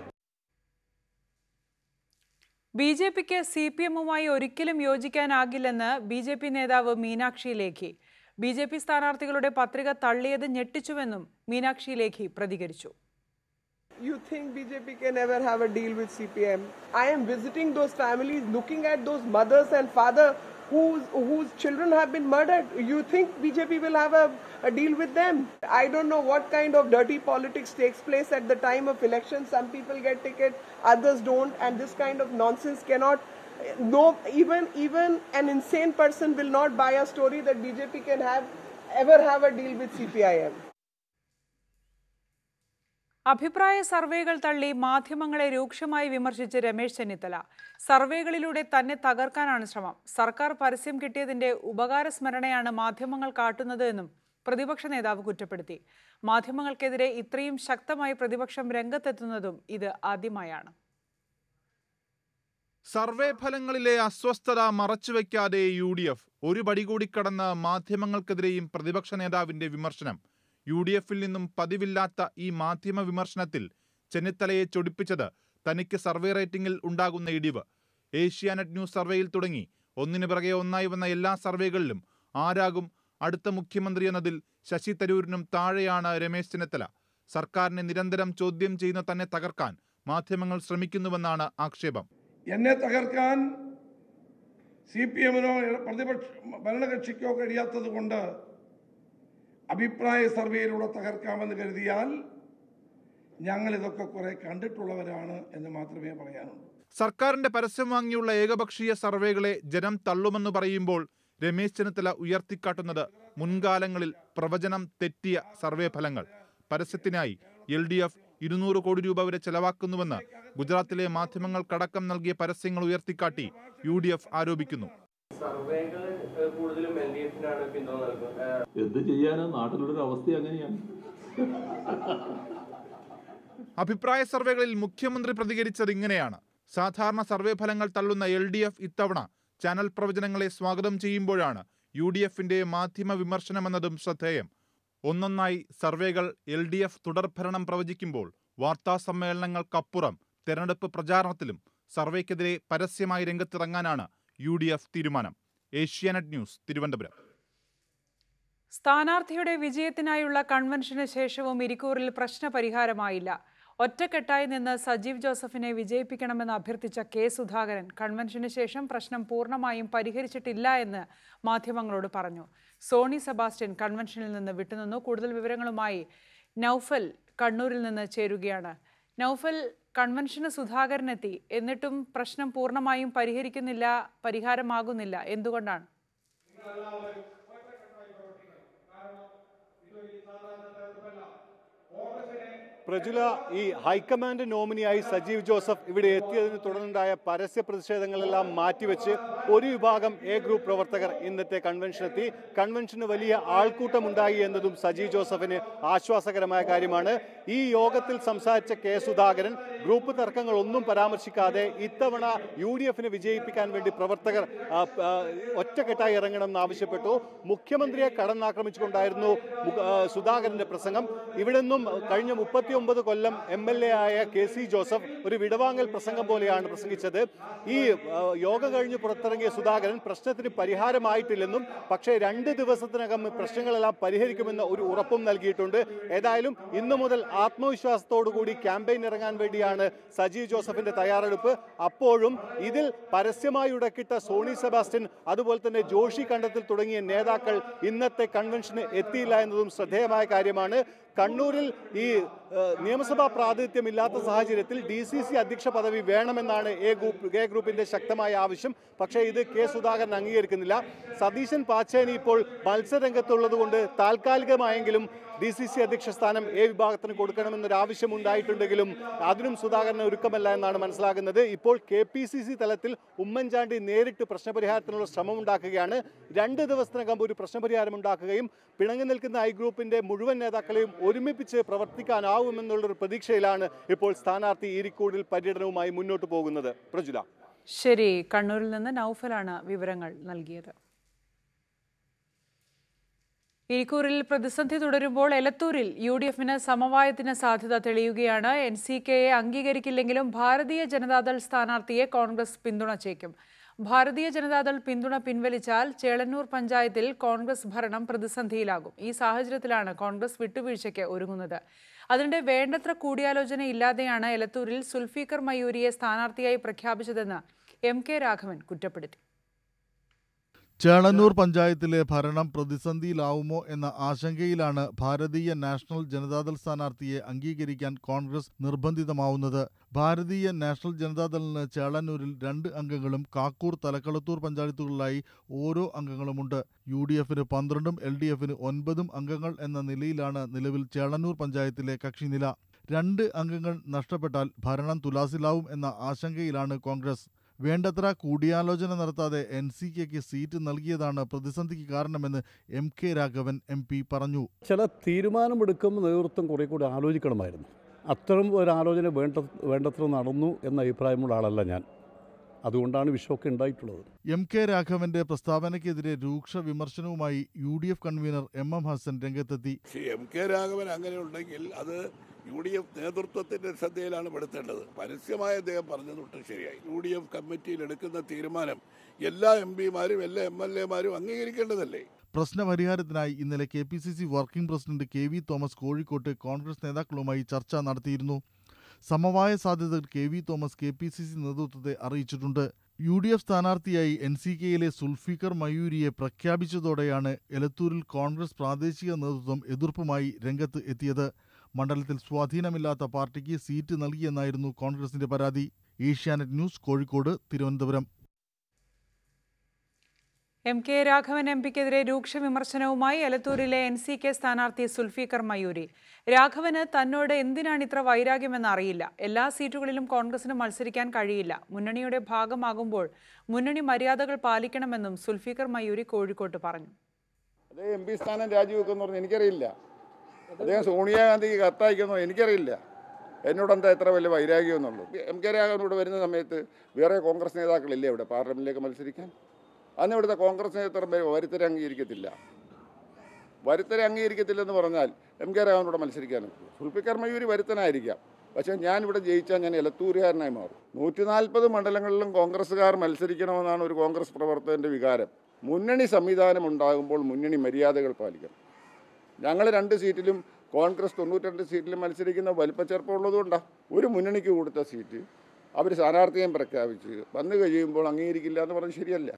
S1: ബി ജെ പിക്ക് സി പി എമ്മുമായി ഒരിക്കലും യോജിക്കാനാകില്ലെന്ന് ബി ജെ പി നേതാവ് Meenakshi Lekhi B J P സ്ഥാനാർത്ഥികളുടെ പത്രിക തള്ളിയത് ഞെട്ടിച്ചുവെന്നും മീനാക്ഷി ലേഖി പ്രതികരിച്ചു
S13: You think BJP can ever have a deal with CPM? I am visiting those families, looking at those mothers and father whose, whose children have been murdered. You think BJP will have a, a deal with them? I don't know what kind of dirty politics takes place at the time of election. Some people get ticket, others don't, and this kind of nonsense cannot. No, even even an insane person will not buy a story that BJP can have ever have a deal with CPIM.
S1: അഭിപ്രായ സർവേകൾ തള്ളി മാധ്യമങ്ങളെ രൂക്ഷമായി വിമർശിച്ച് രമേശ് ചെന്നിത്തല സർവേകളിലൂടെ തന്നെ തകർക്കാനാണ് ശ്രമം സർക്കാർ പരസ്യം കിട്ടിയതിന്റെ ഉപകാരസ്മരണയാണ് മാധ്യമങ്ങൾ കാട്ടുന്നത് എന്നും പ്രതിപക്ഷ നേതാവ് കുറ്റപ്പെടുത്തി മാധ്യമങ്ങൾക്കെതിരെ ഇത്രയും ശക്തമായി പ്രതിപക്ഷം രംഗത്തെത്തുന്നതും ഇത് ആദ്യമായാണ്
S14: സർവേ ഫലങ്ങളിലെ അസ്വസ്ഥത മറച്ചുവെക്കാതെ യു ഡി എഫ് ഒരു പടി കൂടി കടന്ന മാധ്യമങ്ങൾക്കെതിരെയും പ്രതിപക്ഷ നേതാവിന്റെ വിമർശനം യു ഡി എഫിൽ നിന്നും പതിവില്ലാത്ത ഈ മാധ്യമ വിമർശനത്തിൽ ചെന്നിത്തലയെ ചൊടിപ്പിച്ചത് തനിക്ക് സർവേ റേറ്റിംഗിൽ ഉണ്ടാകുന്ന ഇടിവ് ഏഷ്യാനെറ്റ് ന്യൂസ് സർവേയിൽ തുടങ്ങി ഒന്നിനു പിറകെ ഒന്നായി വന്ന എല്ലാ സർവേകളിലും ആരാകും അടുത്ത മുഖ്യമന്ത്രി എന്നതിൽ ശശി തരൂരിനും താഴെയാണ് രമേശ് ചെന്നിത്തല സർക്കാരിനെ നിരന്തരം ചോദ്യം ചെയ്യുന്ന തന്നെ തകർക്കാൻ മാധ്യമങ്ങൾ ശ്രമിക്കുന്നുവെന്നാണ് ആക്ഷേപം
S15: എന്നെ തകർക്കാൻ സി പി എമ്മിനോ പ്രതിപക്ഷ ഭരണകക്ഷിക്കോ കഴിയാത്തത് കൊണ്ട് അഭിപ്രായ സർവേയിലൂടെ തകർക്കാമെന്ന് കരുതിയാൽ ഞങ്ങൾ ഇതൊക്കെ കുറെ കണ്ടിട്ടുള്ളവരാണ് എന്ന് മാത്രമേ പറയാനുള്ളൂ
S14: സർക്കാരിന്റെ പരസ്യം വാങ്ങിയുള്ള ഏകപക്ഷീയ സർവേകളെ ജനം തള്ളുമെന്ന് പറയുമ്പോൾ രമേശ് ചെന്നിത്തല ഉയർത്തിക്കാട്ടുന്നത് മുൻകാലങ്ങളിൽ പ്രവചനം തെറ്റിയ സർവേ ഫലങ്ങൾ പരസ്യത്തിനായി എൽ ഡി എഫ് ഇരുന്നൂറ് കോടി രൂപ വരെ ചെലവാക്കുന്നുവെന്ന് ഗുജറാത്തിലെ മാധ്യമങ്ങൾക്കടക്കം നൽകിയ പരസ്യങ്ങൾ ഉയർത്തിക്കാട്ടി യു ഡി എഫ് ആരോപിക്കുന്നു
S16: സർവേകൾ കൂടുതലും എൽ ഡി എഫിനാണ് പിന്തുണ നൽകുന്നത്
S17: എന്ത് ചെയ്യാനാ നാട്ടിലുള്ള ഒരു അവസ്ഥ അങ്ങനെയാണ്
S14: അഭിപ്രായ സർവേകളിൽ മുഖ്യമന്ത്രി പ്രതികരിച്ചത് ഇങ്ങനെയാണ് സാധാരണ സർവേ ഫലങ്ങൾ തള്ളുന്ന എൽ ഡി എഫ് ഇത്തവണ ചാനൽ പ്രവചനങ്ങളെ സ്വാഗതം ചെയ്യുമ്പോഴാണ് യു ഡി എഫിന്റെ മാധ്യമ വിമർശനമെന്നതും ശ്രദ്ധേയം ഒന്നൊന്നായി സർവേകൾ എൽ ഡി എഫ് തുടർഭരണം പ്രവചിക്കുമ്പോൾ വാർത്താ സമ്മേളനങ്ങൾക്കപ്പുറം തെരഞ്ഞെടുപ്പ് പ്രചാരണത്തിലും സർവേക്കെതിരെ പരസ്യമായി രംഗത്തിറങ്ങാനാണ് യു ഡി എഫ് തീരുമാനം ഏഷ്യാനെറ്റ് ന്യൂസ് തിരുവനന്തപുരം
S1: സ്ഥാനാർത്ഥിയുടെ വിജയത്തിനായുള്ള കൺവെൻഷന് ശേഷവും ഇരിക്കൂറിൽ പ്രശ്നപരിഹാരമായില്ല ഒറ്റക്കെട്ടായി നിന്ന് സജീവ് ജോസഫിനെ വിജയിപ്പിക്കണമെന്ന് അഭ്യർത്ഥിച്ച കെ സുധാകരൻ കൺവെൻഷന് ശേഷം പ്രശ്നം പൂർണ്ണമായും പരിഹരിച്ചിട്ടില്ല എന്ന് മാധ്യമങ്ങളോട് പറഞ്ഞു സോണി സെബാസ്റ്റ്യൻ കൺവെൻഷനിൽ നിന്ന് വിട്ടുനിന്നു കൂടുതൽ വിവരങ്ങളുമായി നൌഫൽ കണ്ണൂരിൽ നിന്ന് ചേരുകയാണ് നൌഫൽ കൺവെൻഷന് സുധാകരൻ എത്തി എന്നിട്ടും പ്രശ്നം പൂർണ്ണമായും പരിഹരിക്കുന്നില്ല പരിഹാരമാകുന്നില്ല എന്തുകൊണ്ടാണ്
S18: പ്രജുല ഈ ഹൈക്കമാൻഡ് നോമിനിയായി സജീവ് ജോസഫ് ഇവിടെ എത്തിയതിനെ തുടർന്നുണ്ടായ പരസ്യ പ്രതിഷേധങ്ങളെല്ലാം മാറ്റിവെച്ച് ഒരു വിഭാഗം എ ഗ്രൂപ്പ് പ്രവർത്തകർ ഇന്നത്തെ കൺവെൻഷനെത്തി കൺവെൻഷന് വലിയ ആൾക്കൂട്ടമുണ്ടായി എന്നതും സജീവ് ജോസഫിന് ആശ്വാസകരമായ കാര്യമാണ് ഈ യോഗത്തിൽ സംസാരിച്ച കെ സുധാകരൻ ഗ്രൂപ്പ് തർക്കങ്ങൾ ഒന്നും പരാമർശിക്കാതെ ഇത്തവണ യു ഡി എഫിനെ വിജയിപ്പിക്കാൻ വേണ്ടി പ്രവർത്തകർ ആ, ആ, ഒറ്റക്കെട്ടായി ഇറങ്ങണമെന്ന് ആവശ്യപ്പെട്ടു മുഖ്യമന്ത്രിയെ കടന്നാക്രമിച്ചുകൊണ്ടായിരുന്നു മു- ആ, സുധാകരന്റെ പ്രസംഗം ഇവിടെ നിന്നും കഴിഞ്ഞ മുപ്പത്തി ഒമ്പത് കൊല്ലം എം എൽ എ ആയ കെ സി ജോസഫ് ഒരു വിടവാങ്ങൽ പ്രസംഗം പോലെയാണ് പ്രസംഗിച്ചത് ഈ ആ, യോഗ കഴിഞ്ഞ് പുറത്തിറങ്ങിയ സുധാകരൻ പ്രശ്നത്തിന് പരിഹാരമായിട്ടില്ലെന്നും പക്ഷേ രണ്ട് ദിവസത്തിനകം പ്രശ്നങ്ങളെല്ലാം പരിഹരിക്കുമെന്ന ഒരു ഉറപ്പും നൽകിയിട്ടുണ്ട് ഏതായാലും ഇന്നു മുതൽ ആത്മവിശ്വാസത്തോടുകൂടി ക്യാമ്പയിൻ ഇറങ്ങാൻ വേണ്ടിയാണ് സജീവ് ജോസഫിന്റെ തയ്യാറെടുപ്പ് അപ്പോഴും ഇതിൽ പരസ്യമായി ഉടക്കിട്ട സോണി സെബാസ്റ്റ്യൻ അതുപോലെ തന്നെ ജോഷി കണ്ടത്തിൽ തുടങ്ങിയ നേതാക്കൾ ഇന്നത്തെ കൺവെൻഷന് എത്തിയില്ല എന്നതും ശ്രദ്ധേയമായ കാര്യമാണ് കണ്ണൂരിൽ ഈ ഏഹ്, നിയമസഭാ പ്രാതിനിധ്യമില്ലാത്ത സാഹചര്യത്തിൽ ഡി സി സി അധ്യക്ഷ പദവി വേണമെന്നാണ് എ ഗ്രൂപ്പ് എ ഗ്രൂപ്പിന്റെ ശക്തമായ ആവശ്യം പക്ഷേ ഇത് കെ സുധാകരൻ അംഗീകരിക്കുന്നില്ല സതീശൻ പാച്ചേനി ഇപ്പോൾ മത്സരരംഗത്തുള്ളത് കൊണ്ട് താൽക്കാലികമായെങ്കിലും ഡി സി സി അധ്യക്ഷ സ്ഥാനം എ വിഭാഗത്തിന് കൊടുക്കണമെന്നൊരു ആവശ്യം ഉണ്ടായിട്ടുണ്ടെങ്കിലും അതിനും സുധാകരന് ഒരുക്കമല്ല എന്നാണ് മനസ്സിലാകുന്നത് ഇപ്പോൾ കെ പി സി സി തലത്തിൽ ഉമ്മൻചാണ്ടി നേരിട്ട് പ്രശ്നപരിഹാരത്തിനുള്ള ശ്രമം ഉണ്ടാക്കുകയാണ് രണ്ട് ദിവസത്തിനകം ഒരു പ്രശ്നപരിഹാരം ഉണ്ടാക്കുകയും പിണങ്ങി നിൽക്കുന്ന ഐ ഗ്രൂപ്പിന്റെ മുഴുവൻ നേതാക്കളെയും ഒരുമിപ്പിച്ച് പ്രവർത്തിക്കാനാവുമെന്നുള്ളൊരു പ്രതീക്ഷയിലാണ് ഇപ്പോൾ സ്ഥാനാർത്ഥി ഇരിക്കൂടിൽ പര്യടനവുമായി മുന്നോട്ട് പോകുന്നത് പ്രജുല
S1: ശരി കണ്ണൂരിൽ നിന്ന് നൌഫലാണ് വിവരങ്ങൾ നൽകിയത് ഇരിക്കൂറിൽ പ്രതിസന്ധി തുടരുമ്പോൾ എലത്തൂരിൽ യു ഡി എഫിന് സമവായത്തിന് സാധ്യത തെളിയുകയാണ് എൻ സി കെയെ അംഗീകരിക്കില്ലെങ്കിലും ഭാരതീയ ജനതാദൾ സ്ഥാനാർത്ഥിയെ കോൺഗ്രസ് പിന്തുണച്ചേക്കും ഭാരതീയ ജനതാദൾ പിന്തുണ പിൻവലിച്ചാൽ ചേളന്നൂർ പഞ്ചായത്തിൽ കോൺഗ്രസ് ഭരണം പ്രതിസന്ധിയിലാകും ഈ സാഹചര്യത്തിലാണ് കോൺഗ്രസ് വിട്ടുവീഴ്ചയ്ക്ക് ഒരുങ്ങുന്നത് അതിനിടെ വേണ്ടത്ര കൂടിയാലോചന ഇല്ലാതെയാണ് എലത്തൂരിൽ സുൽഫീഖർ മയൂരിയെ സ്ഥാനാർത്ഥിയായി പ്രഖ്യാപിച്ചതെന്ന് എം കെ രാഘവൻ കുറ്റപ്പെടുത്തി
S19: ചേളന്നൂർ പഞ്ചായത്തിലെ ഭരണം പ്രതിസന്ധിയിലാവുമോ എന്ന ആശങ്കയിലാണ് ഭാരതീയ നാഷണൽ ജനതാദൾ സ്ഥാനാർത്ഥിയെ അംഗീകരിക്കാൻ കോൺഗ്രസ് നിർബന്ധിതമാവുന്നത് ഭാരതീയ നാഷണൽ ജനതാദളിന് ചേളന്നൂരിൽ രണ്ട് അംഗങ്ങളും കാക്കൂർ തലക്കളത്തൂർ പഞ്ചായത്തുകളിലായി ഓരോ അംഗങ്ങളുമുണ്ട് യു ഡി എഫിന് പന്ത്രണ്ടും എൽ ഡി എഫിന് ഒൻപതും അംഗങ്ങൾ എന്ന നിലയിലാണ് നിലവിൽ ചേളന്നൂർ പഞ്ചായത്തിലെ കക്ഷിനില രണ്ട് അംഗങ്ങൾ നഷ്ടപ്പെട്ടാൽ ഭരണം തുലാസിലാവും എന്ന ആശങ്കയിലാണ് കോൺഗ്രസ് വേണ്ടത്ര കൂടിയാലോചന നടത്താതെ എൻ സി കെക്ക് സീറ്റ് നൽകിയതാണ് പ്രതിസന്ധിക്ക് കാരണമെന്ന് M K Raghavan M P പറഞ്ഞു
S20: ചില തീരുമാനമെടുക്കുമ്പോൾ നേതൃത്വം കുറെ കൂടി ആലോചിക്കണമായിരുന്നു അത്തരം ഒരു ആലോചന വേണ്ട വേണ്ടത്ര നടന്നു എന്ന അഭിപ്രായമുള്ള ആളല്ല ഞാൻ അതുകൊണ്ടാണ് വിഷമൊക്കെ ഉണ്ടായിട്ടുള്ളത്
S19: എം കെ രാഘവന്റെ പ്രസ്താവനയ്ക്കെതിരെ രൂക്ഷ വിമർശനവുമായി U D F convener M M Hassan രംഗത്തെത്തി
S21: പക്ഷേ എം കെ രാഘവൻ അങ്ങനെ ഉണ്ടെങ്കിൽ അത് യു ഡി എഫ് നേതൃത്വത്തിന്റെ ശ്രദ്ധയിലാണ് പെടുത്തേണ്ടത് പരസ്യമായ അദ്ദേഹം പറഞ്ഞതൊട്ടും ശരിയായി യു ഡി എഫ് കമ്മിറ്റിയിൽ എടുക്കുന്ന തീരുമാനം എല്ലാ എം പിമാരും എല്ലാ എം എൽ എമാരും അംഗീകരിക്കേണ്ടതല്ലേ
S19: പ്രശ്നപരിഹാരത്തിനായി ഇന്നലെ K P C C working president K V Thomas കോഴിക്കോട്ട് കോൺഗ്രസ് നേതാക്കളുമായി ചർച്ച നടത്തിയിരുന്നു സമവായ സാധ്യതകൾ K V Thomas K P C C നേതൃത്വത്തെ അറിയിച്ചിട്ടുണ്ട് യു ഡി എഫ് സ്ഥാനാർത്ഥിയായി എൻ സി കെയിലെ സുൽഫിക്കർ മയൂരിയെ പ്രഖ്യാപിച്ചതോടെയാണ് എലത്തൂരിൽ കോൺഗ്രസ് പ്രാദേശിക നേതൃത്വം എതിർപ്പുമായി രംഗത്ത് എത്തിയത് മണ്ഡലത്തിൽ സ്വാധീനമില്ലാത്ത പാർട്ടിക്ക് സീറ്റ് നൽകിയെന്നായിരുന്നു കോൺഗ്രസിന്റെ പരാതി Asianet news Kozhikode Thiruvananthapuram
S1: M K Raghavan M പിക്കെതിരെ രൂക്ഷ വിമർശനവുമായി എലത്തൂരിലെ എൻ സി കെ സ്ഥാനാർത്ഥി സുൽഫീഖർ മയൂരി രാഘവന് തന്നോട് എന്തിനാണ് ഇത്ര വൈരാഗ്യമെന്ന് അറിയില്ല എല്ലാ സീറ്റുകളിലും കോൺഗ്രസിന് മത്സരിക്കാൻ കഴിയില്ല മുന്നണിയുടെ ഭാഗമാകുമ്പോൾ മുന്നണി മര്യാദകൾ പാലിക്കണമെന്നും സുൽഫീഖർ മയൂരി കോഴിക്കോട്ട് പറഞ്ഞു
S10: അദ്ദേഹം എം പി സ്ഥാനം രാജിവെക്കുമെന്ന് പറഞ്ഞ് എനിക്കറിയില്ല അദ്ദേഹം സോണിയാഗാന്ധിക്ക് കത്തയക്കുമെന്നോ എനിക്കറിയില്ല എന്നോട് എന്താ എത്ര വലിയ വൈരാഗ്യം എന്നുള്ളൂ എം കെ രാഘവനോട് വരുന്ന സമയത്ത് വേറെ കോൺഗ്രസ് നേതാക്കളില്ലേ ഇവിടെ പാർലമെന്റിലേക്ക് മത്സരിക്കാൻ അന്ന് ഇവിടുത്തെ കോൺഗ്രസ് നേതൃത്വം വരുത്തരെ അംഗീകരിക്കത്തില്ല വരുത്തരെ അംഗീകരിക്കത്തില്ലെന്ന് പറഞ്ഞാൽ എം കെ രാഘവനോട് മത്സരിക്കാനും സുൽഫിക്കർ മയൂരി വരുത്തനായിരിക്കാം പക്ഷേ ഞാൻ ഇവിടെ ജയിച്ചാൽ ഞാൻ എലത്തൂരുകാരനായി മാറും നൂറ്റി നാൽപ്പത് മണ്ഡലങ്ങളിലും കോൺഗ്രസ്സുകാർ മത്സരിക്കണമെന്നാണ് ഒരു കോൺഗ്രസ് പ്രവർത്തകൻ്റെ വികാരം മുന്നണി സംവിധാനം ഉണ്ടാകുമ്പോൾ മുന്നണി മര്യാദകൾ പാലിക്കണം ഞങ്ങൾ രണ്ട് സീറ്റിലും കോൺഗ്രസ് തൊണ്ണൂറ്റിരണ്ട് സീറ്റിലും മത്സരിക്കുന്ന വലിപ്പച്ചെറുപ്പമുള്ളതുകൊണ്ടാണ് ഒരു മുന്നണിക്ക് കൊടുത്ത സീറ്റ് അവർ സ്ഥാനാർത്ഥിയും പ്രഖ്യാപിച്ച് വന്നു കഴിയുമ്പോൾ അംഗീകരിക്കില്ല എന്ന് പറഞ്ഞ് ശരിയല്ല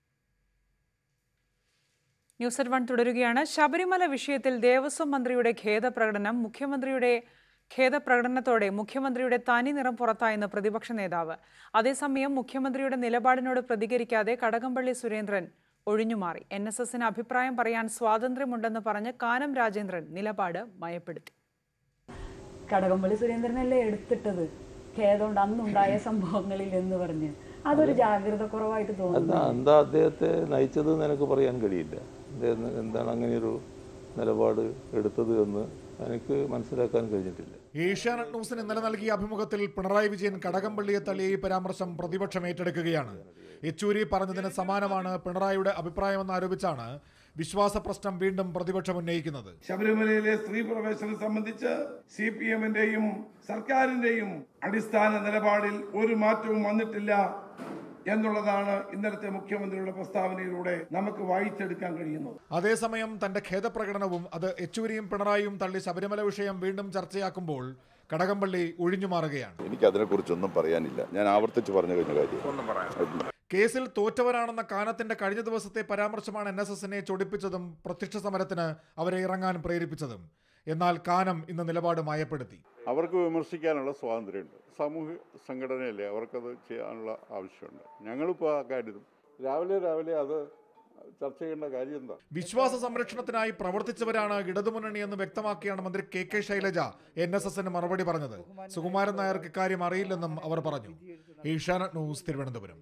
S1: ന്യൂസ് അറ്റ് വൺ തുടരുകയാണ് ശബരിമല വിഷയത്തിൽ ദേവസ്വം മന്ത്രിയുടെ ഖേദപ്രകടനം മുഖ്യമന്ത്രിയുടെ ഖേദപ്രകടനത്തോടെ മുഖ്യമന്ത്രിയുടെ തനി നിറം പുറത്തായെന്ന് പ്രതിപക്ഷ നേതാവ് അതേസമയം മുഖ്യമന്ത്രിയുടെ നിലപാടിനോട് പ്രതികരിക്കാതെ കടകംപള്ളി സുരേന്ദ്രൻ ഒഴിഞ്ഞുമാറി എൻ എസ് എസിന് അഭിപ്രായം പറയാൻ സ്വാതന്ത്ര്യമുണ്ടെന്ന് പറഞ്ഞ് കാനം രാജേന്ദ്രൻ നിലപാട് മയപ്പെടുത്തി
S22: കടകംപള്ളി സുരേന്ദ്രനല്ലേ എടുത്തിട്ടത് ഖേദമുണ്ട് അന്നുണ്ടായ സംഭവങ്ങളിൽ എന്ന് പറഞ്ഞ് അതൊരു ജാഗ്രത കുറവായിട്ട്
S17: അല്ല
S22: തോന്നുന്നു
S17: എന്താ അദ്ദേഹത്തെ നയിച്ചത് എന്ന് എനിക്ക് പറയാൻ കഴിയില്ല അദ്ദേഹം എന്താണ് അങ്ങനെയൊരു നിലപാട് എടുത്തത് എന്ന് എനിക്ക് മനസ്സിലാക്കാൻ കഴിഞ്ഞിട്ടില്ല
S23: ഏഷ്യാനെറ്റ് ന്യൂസിന് ഇന്നലെ നൽകിയ അഭിമുഖത്തിൽ പിണറായി വിജയൻ കടകംപള്ളിയെ തള്ളിയ ഈ പരാമർശം പ്രതിപക്ഷം ഏറ്റെടുക്കുകയാണ് യെച്ചൂരി പറഞ്ഞതിന് സമാനമാണ് പിണറായിയുടെ അഭിപ്രായമെന്ന് ആരോപിച്ചാണ് വിശ്വാസ പ്രശ്നം വീണ്ടും പ്രതിപക്ഷം ഉന്നയിക്കുന്നത്
S15: ശബരിമലയിലെ സ്ത്രീ പ്രവേശനം സംബന്ധിച്ച് സി പി എമ്മിന്റെയും സർക്കാരിന്റെയും അടിസ്ഥാന നിലപാടിൽ ഒരു മാറ്റവും വന്നിട്ടില്ല എന്നുള്ളതാണ് ഇന്നലത്തെ മുഖ്യമന്ത്രിയുടെ പ്രസ്താവനയിലൂടെ നമുക്ക് വായിച്ചെടുക്കാൻ കഴിയുന്നത്
S23: അതേസമയം തന്റെ ഖേദപ്രകടനവും അത് യെച്ചൂരിയും പിണറായിയും തള്ളി ശബരിമല വിഷയം വീണ്ടും ചർച്ചയാക്കുമ്പോൾ കടകംപള്ളി ഒഴിഞ്ഞുമാറുകയാണ്
S24: എനിക്ക് അതിനെക്കുറിച്ചൊന്നും പറയാനില്ല ഞാൻ ആവർത്തിച്ച് പറഞ്ഞു കഴിഞ്ഞ കാര്യം
S23: കേസിൽ തോറ്റവരാണെന്ന കാനത്തിന്റെ കഴിഞ്ഞ ദിവസത്തെ പരാമർശമാണ് എൻ എസ് എസിനെ ചൊടിപ്പിച്ചതും പ്രത്യക്ഷ സമരത്തിന് അവരെ ഇറങ്ങാൻ പ്രേരിപ്പിച്ചതും എന്നാൽ കാനം ഇന്ന് നിലപാട് മയപ്പെടുത്തി
S10: അവർക്ക് വിമർശിക്കാനുള്ള സ്വാതന്ത്ര്യമുണ്ട് സാമൂഹ്യ സംഘടനയല്ലേ അവർക്കത് ചെയ്യാനുള്ള ആവശ്യമുണ്ട് ഞങ്ങളിപ്പോൾ ആ കാര്യം രാവിലെ രാവിലെ അത് ചർച്ച ചെയ്യേണ്ട കാര്യം എന്താ
S23: വിശ്വാസ സംരക്ഷണത്തിനായി പ്രവർത്തിച്ചവരാണ് ഇടതുമുന്നണി എന്ന് വ്യക്തമാക്കിയാണ് മന്ത്രി K K Shailaja N S എസിന് മറുപടി പറഞ്ഞത് സുകുമാരൻ നായർക്ക് ഇക്കാര്യം അറിയില്ലെന്നും അവർ പറഞ്ഞു ഏഷ്യാനെറ്റ് ന്യൂസ് തിരുവനന്തപുരം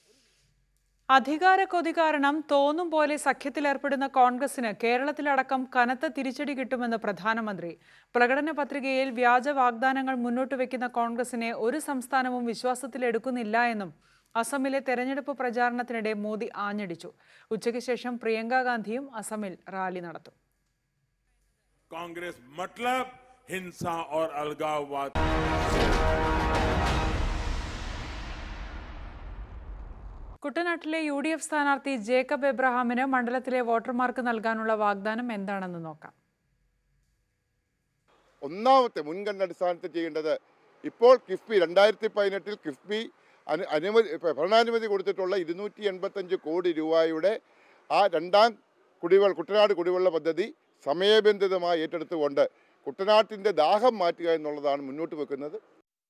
S1: അധികാര കൊതി കാരണം തോന്നും പോലെ സഖ്യത്തിലേർപ്പെടുന്ന കോൺഗ്രസിന് കേരളത്തിലടക്കം കനത്ത തിരിച്ചടി കിട്ടുമെന്ന് പ്രധാനമന്ത്രി പ്രകടന പത്രികയിൽ വ്യാജ വാഗ്ദാനങ്ങൾ മുന്നോട്ട് വെക്കുന്ന കോൺഗ്രസിനെ ഒരു സംസ്ഥാനവും വിശ്വാസത്തിലെടുക്കുന്നില്ല എന്നും അസമിലെ തെരഞ്ഞെടുപ്പ് പ്രചാരണത്തിനിടെ മോദി ആഞ്ഞടിച്ചു ഉച്ചയ്ക്ക് ശേഷം പ്രിയങ്ക ഗാന്ധിയും അസമിൽ റാലി നടത്തും
S25: कांग्रेस मतलब हिंसा और अलगाववाद
S1: കുട്ടനാട്ടിലെ യു ഡി എഫ് സ്ഥാനാർത്ഥി ജേക്കബ് എബ്രഹാമിന് മണ്ഡലത്തിലെ വോട്ടർമാർക്ക് നൽകാനുള്ള വാഗ്ദാനം എന്താണെന്ന് നോക്കാം
S26: ഒന്നാമത്തെ മുൻഗണനാടിസ്ഥാനത്തിൽ ചെയ്യേണ്ടത് ഇപ്പോൾ കിഫ്ബി രണ്ടായിരത്തി പതിനെട്ടിൽ കിഫ്ബി അനു അനുമതി ഭരണാനുമതി കൊടുത്തിട്ടുള്ള ഇരുന്നൂറ്റി എൺപത്തഞ്ച് കോടി രൂപയുടെ ആ രണ്ടാം കുടിവെള്ള കുട്ടനാട് കുടിവെള്ള പദ്ധതി സമയബന്ധിതമായി ഏറ്റെടുത്തുകൊണ്ട് കുട്ടനാട്ടിൻ്റെ ദാഹം മാറ്റുക എന്നുള്ളതാണ് മുന്നോട്ട് വെക്കുന്നത്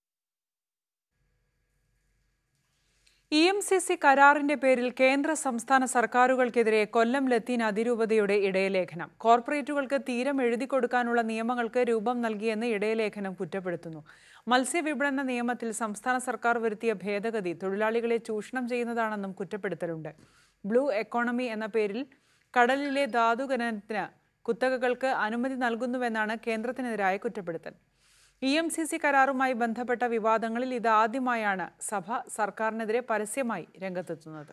S1: ഇ എം സി സി കരാറിന്റെ പേരിൽ കേന്ദ്ര സംസ്ഥാന സർക്കാരുകൾക്കെതിരെ കൊല്ലം ലത്തീൻ അതിരൂപതയുടെ ഇടയലേഖനം കോർപ്പറേറ്റുകൾക്ക് തീരം എഴുതി കൊടുക്കാനുള്ള നിയമങ്ങൾക്ക് രൂപം നൽകിയെന്ന് ഇടയലേഖനം കുറ്റപ്പെടുത്തുന്നു മത്സ്യവിപണന നിയമത്തിൽ സംസ്ഥാന സർക്കാർ വരുത്തിയ ഭേദഗതി തൊഴിലാളികളെ ചൂഷണം ചെയ്യുന്നതാണെന്നും കുറ്റപ്പെടുത്തലുണ്ട് ബ്ലൂ എക്കോണമി എന്ന പേരിൽ കടലിലെ ധാതുഖനനത്തിന് കുത്തകകൾക്ക് അനുമതി നൽകുന്നുവെന്നാണ് കേന്ദ്രത്തിനെതിരായ കുറ്റപ്പെടുത്തൽ ഇ എം സി സി കരാറുമായി ബന്ധപ്പെട്ട വിവാദങ്ങളിൽ ഇതാദ്യമായാണ് സഭ സർക്കാരിനെതിരെ പരസ്യമായി രംഗത്തെത്തുന്നത്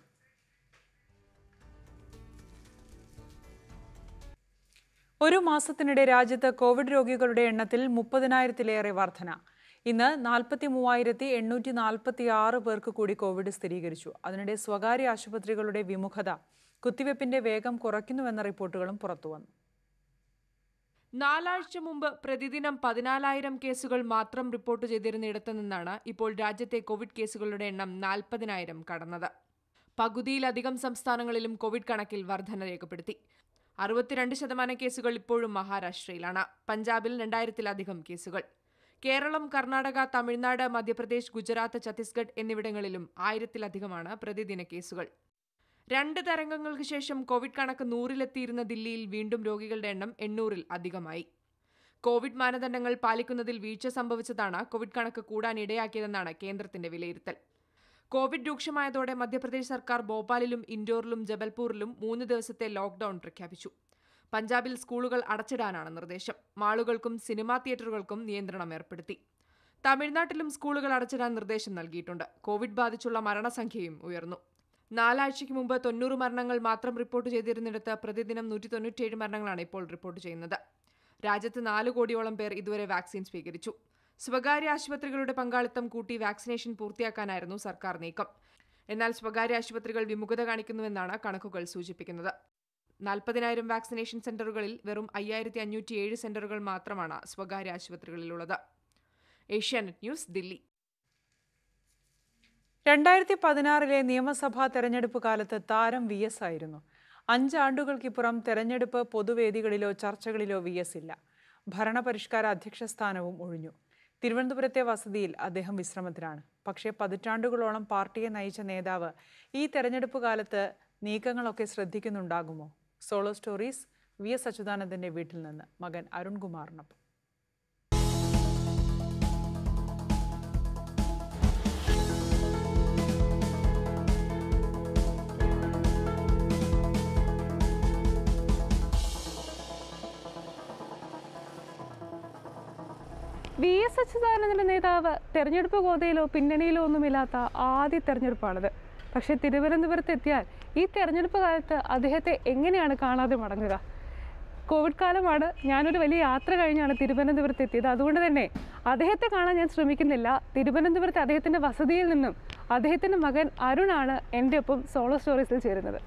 S1: ഒരു മാസത്തിനിടെ രാജ്യത്ത് കോവിഡ് രോഗികളുടെ എണ്ണത്തിൽ മുപ്പതിനായിരത്തിലേറെ വർധന ഇന്ന് നാൽപ്പത്തി മൂവായിരത്തി എണ്ണൂറ്റി നാൽപ്പത്തി ആറ് പേർക്ക് കൂടി കോവിഡ് സ്ഥിരീകരിച്ചു അതിനിടെ സ്വകാര്യ ആശുപത്രികളുടെ വിമുഖത കുത്തിവെപ്പിന്റെ വേഗം കുറയ്ക്കുന്നുവെന്ന റിപ്പോർട്ടുകളും പുറത്തുവന്നു
S2: നാലാഴ്ച മുമ്പ് പ്രതിദിനം പതിനാലായിരം കേസുകൾ മാത്രം റിപ്പോർട്ട് ചെയ്തിരുന്നിടത്തു നിന്നാണ് ഇപ്പോൾ രാജ്യത്തെ കോവിഡ് കേസുകളുടെ എണ്ണം നാൽപ്പതിനായിരം കടന്നത് പകുതിയിലധികം സംസ്ഥാനങ്ങളിലും കോവിഡ് കണക്കിൽ വർധന രേഖപ്പെടുത്തി അറുപത്തിരണ്ട് ശതമാനം കേസുകൾ ഇപ്പോഴും മഹാരാഷ്ട്രയിലാണ് പഞ്ചാബിൽ രണ്ടായിരത്തിലധികം കേസുകൾ കേരളം കർണാടക തമിഴ്നാട് മധ്യപ്രദേശ് ഗുജറാത്ത് ഛത്തീസ്ഗഡ് എന്നിവിടങ്ങളിലും ആയിരത്തിലധികമാണ് പ്രതിദിന കേസുകൾ രണ്ട് തരംഗങ്ങൾക്ക് ശേഷം കോവിഡ് കണക്ക് നൂറിലെത്തിയിരുന്ന ദില്ലിയിൽ വീണ്ടും രോഗികളുടെ എണ്ണം എണ്ണൂറിൽ അധികമായി കോവിഡ് മാനദണ്ഡങ്ങൾ പാലിക്കുന്നതിൽ വീഴ്ച സംഭവിച്ചതാണ് കോവിഡ് കണക്ക് കൂടാൻ ഇടയാക്കിയതെന്നാണ് കേന്ദ്രത്തിന്റെ വിലയിരുത്തൽ കോവിഡ് രൂക്ഷമായതോടെ മധ്യപ്രദേശ് സർക്കാർ ഭോപ്പാലിലും ഇൻഡോറിലും ജബൽപൂരിലും മൂന്ന് ദിവസത്തെ ലോക്ഡൌൺ പ്രഖ്യാപിച്ചു പഞ്ചാബിൽ സ്കൂളുകൾ അടച്ചിടാനാണ് നിർദ്ദേശം മാളുകൾക്കും സിനിമാ തിയേറ്ററുകൾക്കും നിയന്ത്രണം ഏർപ്പെടുത്തി തമിഴ്നാട്ടിലും സ്കൂളുകൾ അടച്ചിടാൻ നിർദ്ദേശം നൽകിയിട്ടുണ്ട് കോവിഡ് ബാധിച്ചുള്ള മരണസംഖ്യയും ഉയർന്നു നാലാഴ്ചയ്ക്ക് മുമ്പ് തൊണ്ണൂറ് മരണങ്ങൾ മാത്രം റിപ്പോർട്ട് ചെയ്തിരുന്നിടത്ത് പ്രതിദിനം നൂറ്റി തൊണ്ണൂറ്റിയേഴ് മരണങ്ങളാണ് ഇപ്പോൾ റിപ്പോർട്ട് ചെയ്യുന്നത് രാജ്യത്ത് നാല് കോടിയോളം പേർ ഇതുവരെ വാക്സിൻ സ്വീകരിച്ചു സ്വകാര്യ ആശുപത്രികളുടെ പങ്കാളിത്തം കൂട്ടി വാക്സിനേഷൻ പൂർത്തിയാക്കാനായിരുന്നു സർക്കാർ നീക്കം എന്നാൽ സ്വകാര്യ ആശുപത്രികൾ വിമുഖത കാണിക്കുന്നുവെന്നാണ് കണക്കുകൾ സൂചിപ്പിക്കുന്നത് നാൽപ്പതിനായിരം വാക്സിനേഷൻ സെന്ററുകളിൽ വെറും അയ്യായിരത്തി അഞ്ഞൂറ്റിയേഴ് സെന്ററുകൾ മാത്രമാണ് സ്വകാര്യ ആശുപത്രികളിലുള്ളത് ഏഷ്യാനെറ്റ് ന്യൂസ് ദില്ലി
S1: രണ്ടായിരത്തി പതിനാറിലെ നിയമസഭാ തെരഞ്ഞെടുപ്പ് കാലത്ത് താരം വി എസ് ആയിരുന്നു അഞ്ചാണ്ടുകൾക്കിപ്പുറം തെരഞ്ഞെടുപ്പ് പൊതുവേദികളിലോ ചർച്ചകളിലോ വി എസ് ഇല്ല ഭരണപരിഷ്കാര അധ്യക്ഷ സ്ഥാനവും ഒഴിഞ്ഞു തിരുവനന്തപുരത്തെ വസതിയിൽ അദ്ദേഹം വിശ്രമത്തിലാണ് പക്ഷേ പതിറ്റാണ്ടുകളോളം പാർട്ടിയെ നയിച്ച നേതാവ് ഈ തെരഞ്ഞെടുപ്പ് കാലത്ത് നീക്കങ്ങളൊക്കെ ശ്രദ്ധിക്കുന്നുണ്ടാകുമോ സോളോ സ്റ്റോറീസ് വി എസ് അച്യുതാനന്ദന്റെ വീട്ടിൽ നിന്ന് മകൻ അരുൺകുമാറിനൊപ്പം
S3: വി എസ് അച്യുതാനന്ദന്റെ നേതാവ് തെരഞ്ഞെടുപ്പ് ഗോതയിലോ പിന്നണിയിലോ ഒന്നുമില്ലാത്ത ആദ്യ തെരഞ്ഞെടുപ്പാണിത് പക്ഷേ തിരുവനന്തപുരത്ത് എത്തിയാൽ ഈ തെരഞ്ഞെടുപ്പ് കാലത്ത് അദ്ദേഹത്തെ എങ്ങനെയാണ് കാണാതെ മടങ്ങുക കോവിഡ് കാലമാണ് ഞാനൊരു വലിയ യാത്ര കഴിഞ്ഞാണ് തിരുവനന്തപുരത്ത് എത്തിയത് അതുകൊണ്ട് തന്നെ അദ്ദേഹത്തെ കാണാൻ ഞാൻ ശ്രമിക്കുന്നില്ല തിരുവനന്തപുരത്ത് അദ്ദേഹത്തിൻ്റെ വസതിയിൽ നിന്നും അദ്ദേഹത്തിൻ്റെ മകൻ അരുണാണ് എൻ്റെ ഒപ്പം സോളോ സ്റ്റോറീസിൽ ചേരുന്നത്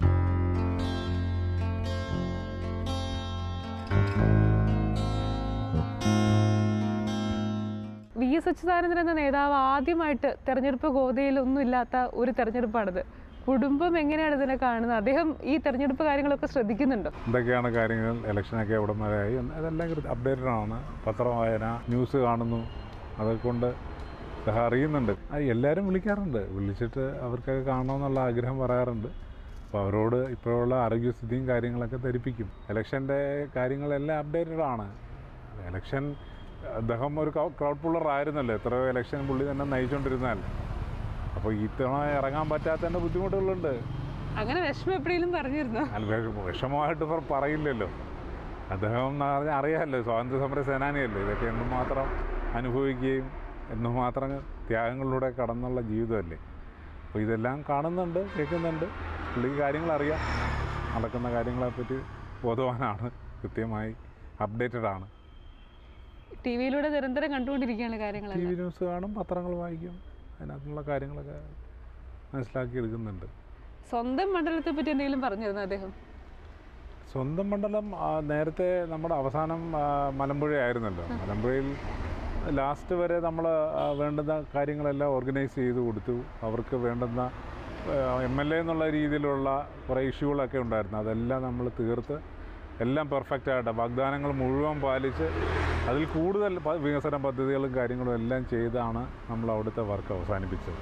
S3: വി എസ് അച്യുതാനന്ദൻ എന്ന നേതാവ് ആദ്യമായിട്ട് തെരഞ്ഞെടുപ്പ് ഗോതയിലൊന്നും ഇല്ലാത്ത ഒരു തെരഞ്ഞെടുപ്പാണിത് കുടുംബം എങ്ങനെയാണ് ഇതിനെ കാണുന്നത് അദ്ദേഹം ഈ തെരഞ്ഞെടുപ്പ് കാര്യങ്ങളൊക്കെ ശ്രദ്ധിക്കുന്നുണ്ടോ
S4: എന്തൊക്കെയാണ് കാര്യങ്ങൾ ഇലക്ഷനൊക്കെ എവിടെ വരെയായി എന്ന് അതെല്ലാം അപ്ഡേറ്റഡ് ആണ് പത്രം വായന ന്യൂസ് കാണുന്നു അതൊക്കെ അദ്ദേഹം അറിയുന്നുണ്ട് ആ, എല്ലാവരും വിളിക്കാറുണ്ട് വിളിച്ചിട്ട് അവർക്കൊക്കെ കാണണമെന്നുള്ള ആഗ്രഹം പറയാറുണ്ട് അപ്പോൾ അവരോട് ഇപ്പോഴുള്ള ആരോഗ്യസ്ഥിതിയും കാര്യങ്ങളൊക്കെ ധരിപ്പിക്കും ഇലക്ഷൻ്റെ കാര്യങ്ങളെല്ലാം അപ്ഡേറ്റഡ് ആണ് ഇലക്ഷൻ അദ്ദേഹം ഒരു ക്രൗഡ് പുള്ളർ ആയിരുന്നല്ലോ എത്രയോ ഇലക്ഷൻ പുള്ളി തന്നെ നയിച്ചുകൊണ്ടിരുന്നാൽ അപ്പോൾ ഇത്തവണ ഇറങ്ങാൻ പറ്റാത്തതിൻ്റെ ബുദ്ധിമുട്ടുകളുണ്ട്
S3: അങ്ങനെ വിഷമം എപ്പോഴേലും പറഞ്ഞിരുന്നോ
S4: അല്ല വിഷ- വിഷമമായിട്ട് ഇവർ പറയില്ലല്ലോ അദ്ദേഹം എന്ന് പറഞ്ഞാൽ അറിയാമല്ലോ സ്വാതന്ത്ര്യ സമര സേനാനിയല്ലേ ഇതൊക്കെ എന്തുമാത്രം അനുഭവിക്കുകയും എന്തുമാത്രം ത്യാഗങ്ങളിലൂടെ കടന്നുള്ള ജീവിതമല്ലേ അപ്പോൾ ഇതെല്ലാം കാണുന്നുണ്ട് കേൾക്കുന്നുണ്ട് പുള്ളിക്ക് കാര്യങ്ങൾ അറിയാം നടക്കുന്ന കാര്യങ്ങളെപ്പറ്റി ബോധവാനാണ് കൃത്യമായി അപ്ഡേറ്റഡ് ആണ്
S3: ടി വിയിലൂടെ നിരന്തരം കണ്ടുകൊണ്ടിരിക്കുകയാണ്
S4: ടി
S3: കാര്യങ്ങളെല്ലാം
S4: വി ന്യൂസ് കാണും പത്രങ്ങൾ വായിക്കും അതിനകത്തുള്ള കാര്യങ്ങളൊക്കെ മനസ്സിലാക്കി എടുക്കുന്നുണ്ട്
S3: സ്വന്തം മണ്ഡലത്തെ പറ്റി എന്തെങ്കിലും പറഞ്ഞിരുന്നു അദ്ദേഹം
S4: സ്വന്തം മണ്ഡലം ആ, നേരത്തെ നമ്മുടെ അവസാനം ആ, മലമ്പുഴ ആയിരുന്നല്ലോ മലമ്പുഴയിൽ ലാസ്റ്റ് വരെ നമ്മൾ വേണ്ടുന്ന കാര്യങ്ങളെല്ലാം ഓർഗനൈസ് ചെയ്ത് കൊടുത്തു അവർക്ക് വേണ്ടുന്ന എം എൽ എ എന്നുള്ള രീതിയിലുള്ള കുറേ ഇഷ്യൂകളൊക്കെ ഉണ്ടായിരുന്നു അതെല്ലാം നമ്മൾ തീർത്ത് എല്ലാം പെർഫെക്റ്റ് ആയിട്ട് വാഗ്ദാനങ്ങൾ മുഴുവൻ പാലിച്ച് അതിൽ കൂടുതൽ പ- വികസന പദ്ധതികളും കാര്യങ്ങളും എല്ലാം ചെയ്താണ് നമ്മൾ അവിടുത്തെ വർക്ക് അവസാനിപ്പിച്ചത്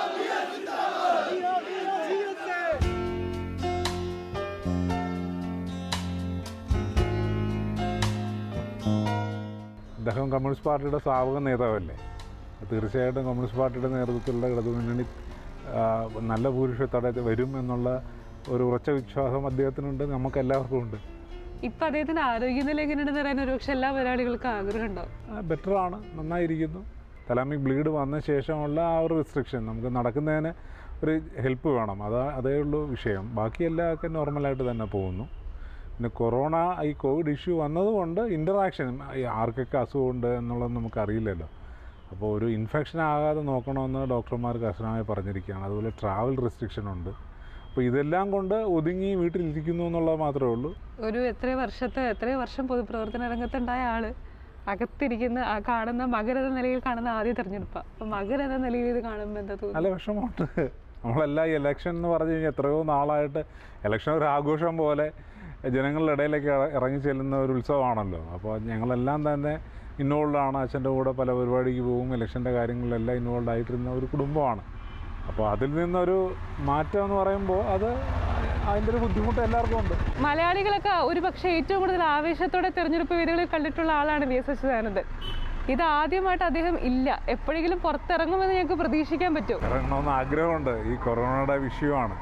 S4: അദ്ദേഹം കമ്മ്യൂണിസ്റ്റ് പാർട്ടിയുടെ സ്ഥാപക നേതാവല്ലേ തീർച്ചയായിട്ടും കമ്മ്യൂണിസ്റ്റ് പാർട്ടിയുടെ നേതൃത്വത്തിലുള്ള ഇടതുമുന്നണി ആ, നല്ല ഭൂരിപക്ഷത്തോടെ വരും എന്നുള്ള ഒരു ഉറച്ച വിശ്വാസം അദ്ദേഹത്തിനുണ്ട് നമുക്ക് എല്ലാവർക്കും ഉണ്ട്
S3: ഇപ്പൊ അദ്ദേഹത്തിന്റെ ആരോഗ്യനില എങ്ങനെയാണെന്ന് പറയാൻ ഒരുപക്ഷെ എല്ലാ മലയാളികൾക്കും ആഗ്രഹം ഉണ്ടാവും
S4: ബെറ്ററാണ് നന്നായിരിക്കുന്നു തലാമിക് ബ്ലീഡ് വന്ന ശേഷമുള്ള ആ ഒരു റിസ്ട്രിക്ഷൻ നമുക്ക് നടക്കുന്നതിന് ഒരു ഹെൽപ്പ് വേണം അതാ അതേ ഉള്ളൂ വിഷയം ബാക്കിയെല്ലാം ഒക്കെ നോർമലായിട്ട് തന്നെ പോകുന്നു പിന്നെ കൊറോണ ഈ കോവിഡ് ഇഷ്യൂ വന്നതുകൊണ്ട് ഇൻ്ററാക്ഷൻ ആർക്കൊക്കെ അസുഖമുണ്ട് എന്നുള്ളത് നമുക്കറിയില്ലല്ലോ അപ്പോൾ ഒരു ഇൻഫെക്ഷൻ ആകാതെ നോക്കണമെന്ന് ഡോക്ടർമാർ കർശനമായി പറഞ്ഞിരിക്കുകയാണ് അതുപോലെ ട്രാവൽ റെസ്ട്രിക്ഷൻ ഉണ്ട് അപ്പോൾ ഇതെല്ലാം കൊണ്ട് ഒതുങ്ങി വീട്ടിലിരിക്കുന്നു എന്നുള്ളത് മാത്രമേ ഉള്ളൂ
S3: ഒരു എത്രയോ വർഷത്തെ എത്രയോ വർഷം പൊതുപ്രവർത്തന രംഗത്തുണ്ടായ ആള് അകത്തിരിക്കുന്ന ആ കാണുന്ന മകൻ എന്ന നിലയിൽ കാണുന്ന ആദ്യ തെരഞ്ഞെടുപ്പാണ് അപ്പൊ മകൻ എന്ന നിലയിൽ ഇത് കാണുമ്പോൾ എന്താ
S4: നല്ല
S3: തോന്നുന്നു
S4: വിഷമമുണ്ട് നമ്മളെല്ലാം ഈ ഇലക്ഷൻ എന്ന് പറഞ്ഞു കഴിഞ്ഞാൽ എത്രയോ നാളായിട്ട് ഇലക്ഷൻ ഒരു ആഘോഷം പോലെ ജനങ്ങളുടെ ഇടയിലേക്ക് ഇറ- ഇറങ്ങി ചെല്ലുന്ന ഒരു ഉത്സവമാണല്ലോ അപ്പോൾ ഞങ്ങളെല്ലാം തന്നെ ഇൻവോൾവ് ആണ് അച്ഛൻ്റെ കൂടെ പല പരിപാടിക്ക് പോകും ഇലക്ഷൻ്റെ കാര്യങ്ങളിലെല്ലാം ഇൻവോൾവ് ആയിട്ടിരുന്ന ഒരു കുടുംബമാണ് അപ്പോൾ അതിൽ നിന്നൊരു മാറ്റം എന്ന് പറയുമ്പോൾ അത് അതിൻ്റെ ഒരു ബുദ്ധിമുട്ട് എല്ലാവർക്കും ഉണ്ട്
S3: മലയാളികളൊക്കെ ഒരു പക്ഷേ ഏറ്റവും കൂടുതൽ ആവേശത്തോടെ തെരഞ്ഞെടുപ്പ് വേദികളിൽ കണ്ടിട്ടുള്ള ആളാണ് വി എസ് അച്യുതാനന്ദൻ ഇത് ആദ്യമായിട്ട് അദ്ദേഹം ഇല്ല എപ്പോഴെങ്കിലും പുറത്തിറങ്ങുമെന്ന് ഞങ്ങൾക്ക് പ്രതീക്ഷിക്കാൻ പറ്റുമോ
S4: ഇറങ്ങണമെന്ന് ആഗ്രഹമുണ്ട് ഈ കൊറോണയുടെ വിഷയമാണ്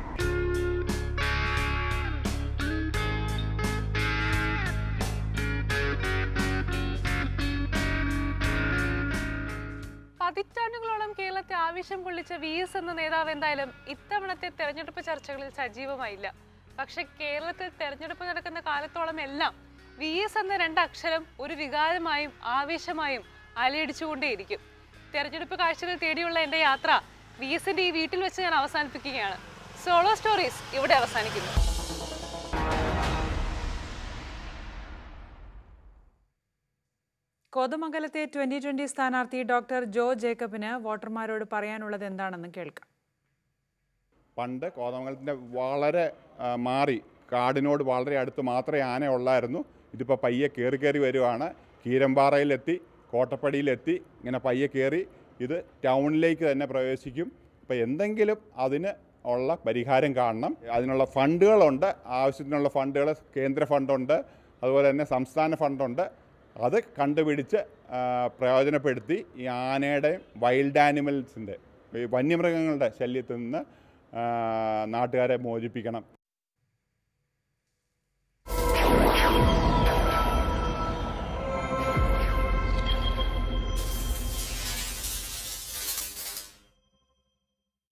S3: പതിറ്റാണ്ടുകളോളം കേരളത്തെ ആവേശം കൊള്ളിച്ച വി എസ് എന്ന നേതാവ് എന്തായാലും ഇത്തവണത്തെ തെരഞ്ഞെടുപ്പ് ചർച്ചകളിൽ സജീവമായില്ല പക്ഷെ കേരളത്തിൽ തെരഞ്ഞെടുപ്പ് നടക്കുന്ന കാലത്തോളം എല്ലാം വി എസ് എന്ന രണ്ട് അക്ഷരം ഒരു വികാരമായും ആവേശമായും അലയടിച്ചുകൊണ്ടേയിരിക്കും തെരഞ്ഞെടുപ്പ് കാഴ്ചകൾ തേടിയുള്ള എൻ്റെ യാത്ര വി എസിന്റെ ഈ വീട്ടിൽ വെച്ച് ഞാൻ അവസാനിപ്പിക്കുകയാണ് സോളോ സ്റ്റോറീസ് ഇവിടെ അവസാനിക്കുന്നു
S1: കോതമംഗലത്തെ ട്വന്റി ട്വന്റി സ്ഥാനാർത്ഥി ഡോക്ടർ ജോ ജേക്കബിന് വോട്ടർമാരോട് പറയാനുള്ളത് എന്താണെന്ന് കേൾക്കാം
S5: പണ്ട് കോതമംഗലത്തിൻ്റെ വളരെ ആ, മാറി കാടിനോട് വളരെ അടുത്ത് മാത്രമേ ആന ഉള്ളായിരുന്നു ഇതിപ്പോൾ പയ്യെ കയറി കയറി വരുവാണ് കീരമ്പാറയിലെത്തി കോട്ടപ്പടിയിലെത്തി ഇങ്ങനെ പയ്യെ കയറി ഇത് ടൗണിലേക്ക് തന്നെ പ്രവേശിക്കും അപ്പോൾ എന്തെങ്കിലും അതിന് ഉള്ള പരിഹാരം കാണണം അതിനുള്ള ഫണ്ടുകളുണ്ട് ആവശ്യത്തിനുള്ള ഫണ്ടുകൾ കേന്ദ്ര ഫണ്ടുണ്ട് അതുപോലെ തന്നെ സംസ്ഥാന ഫണ്ടുണ്ട് അത് കണ്ടുപിടിച്ച് ആ, പ്രയോജനപ്പെടുത്തി ഈ ആനയുടെയും വൈൽഡ് ആനിമൽസിൻ്റെ ഈ വന്യമൃഗങ്ങളുടെ ശല്യത്തിൽ നിന്ന് ആ, നാട്ടുകാരെ മോചിപ്പിക്കണം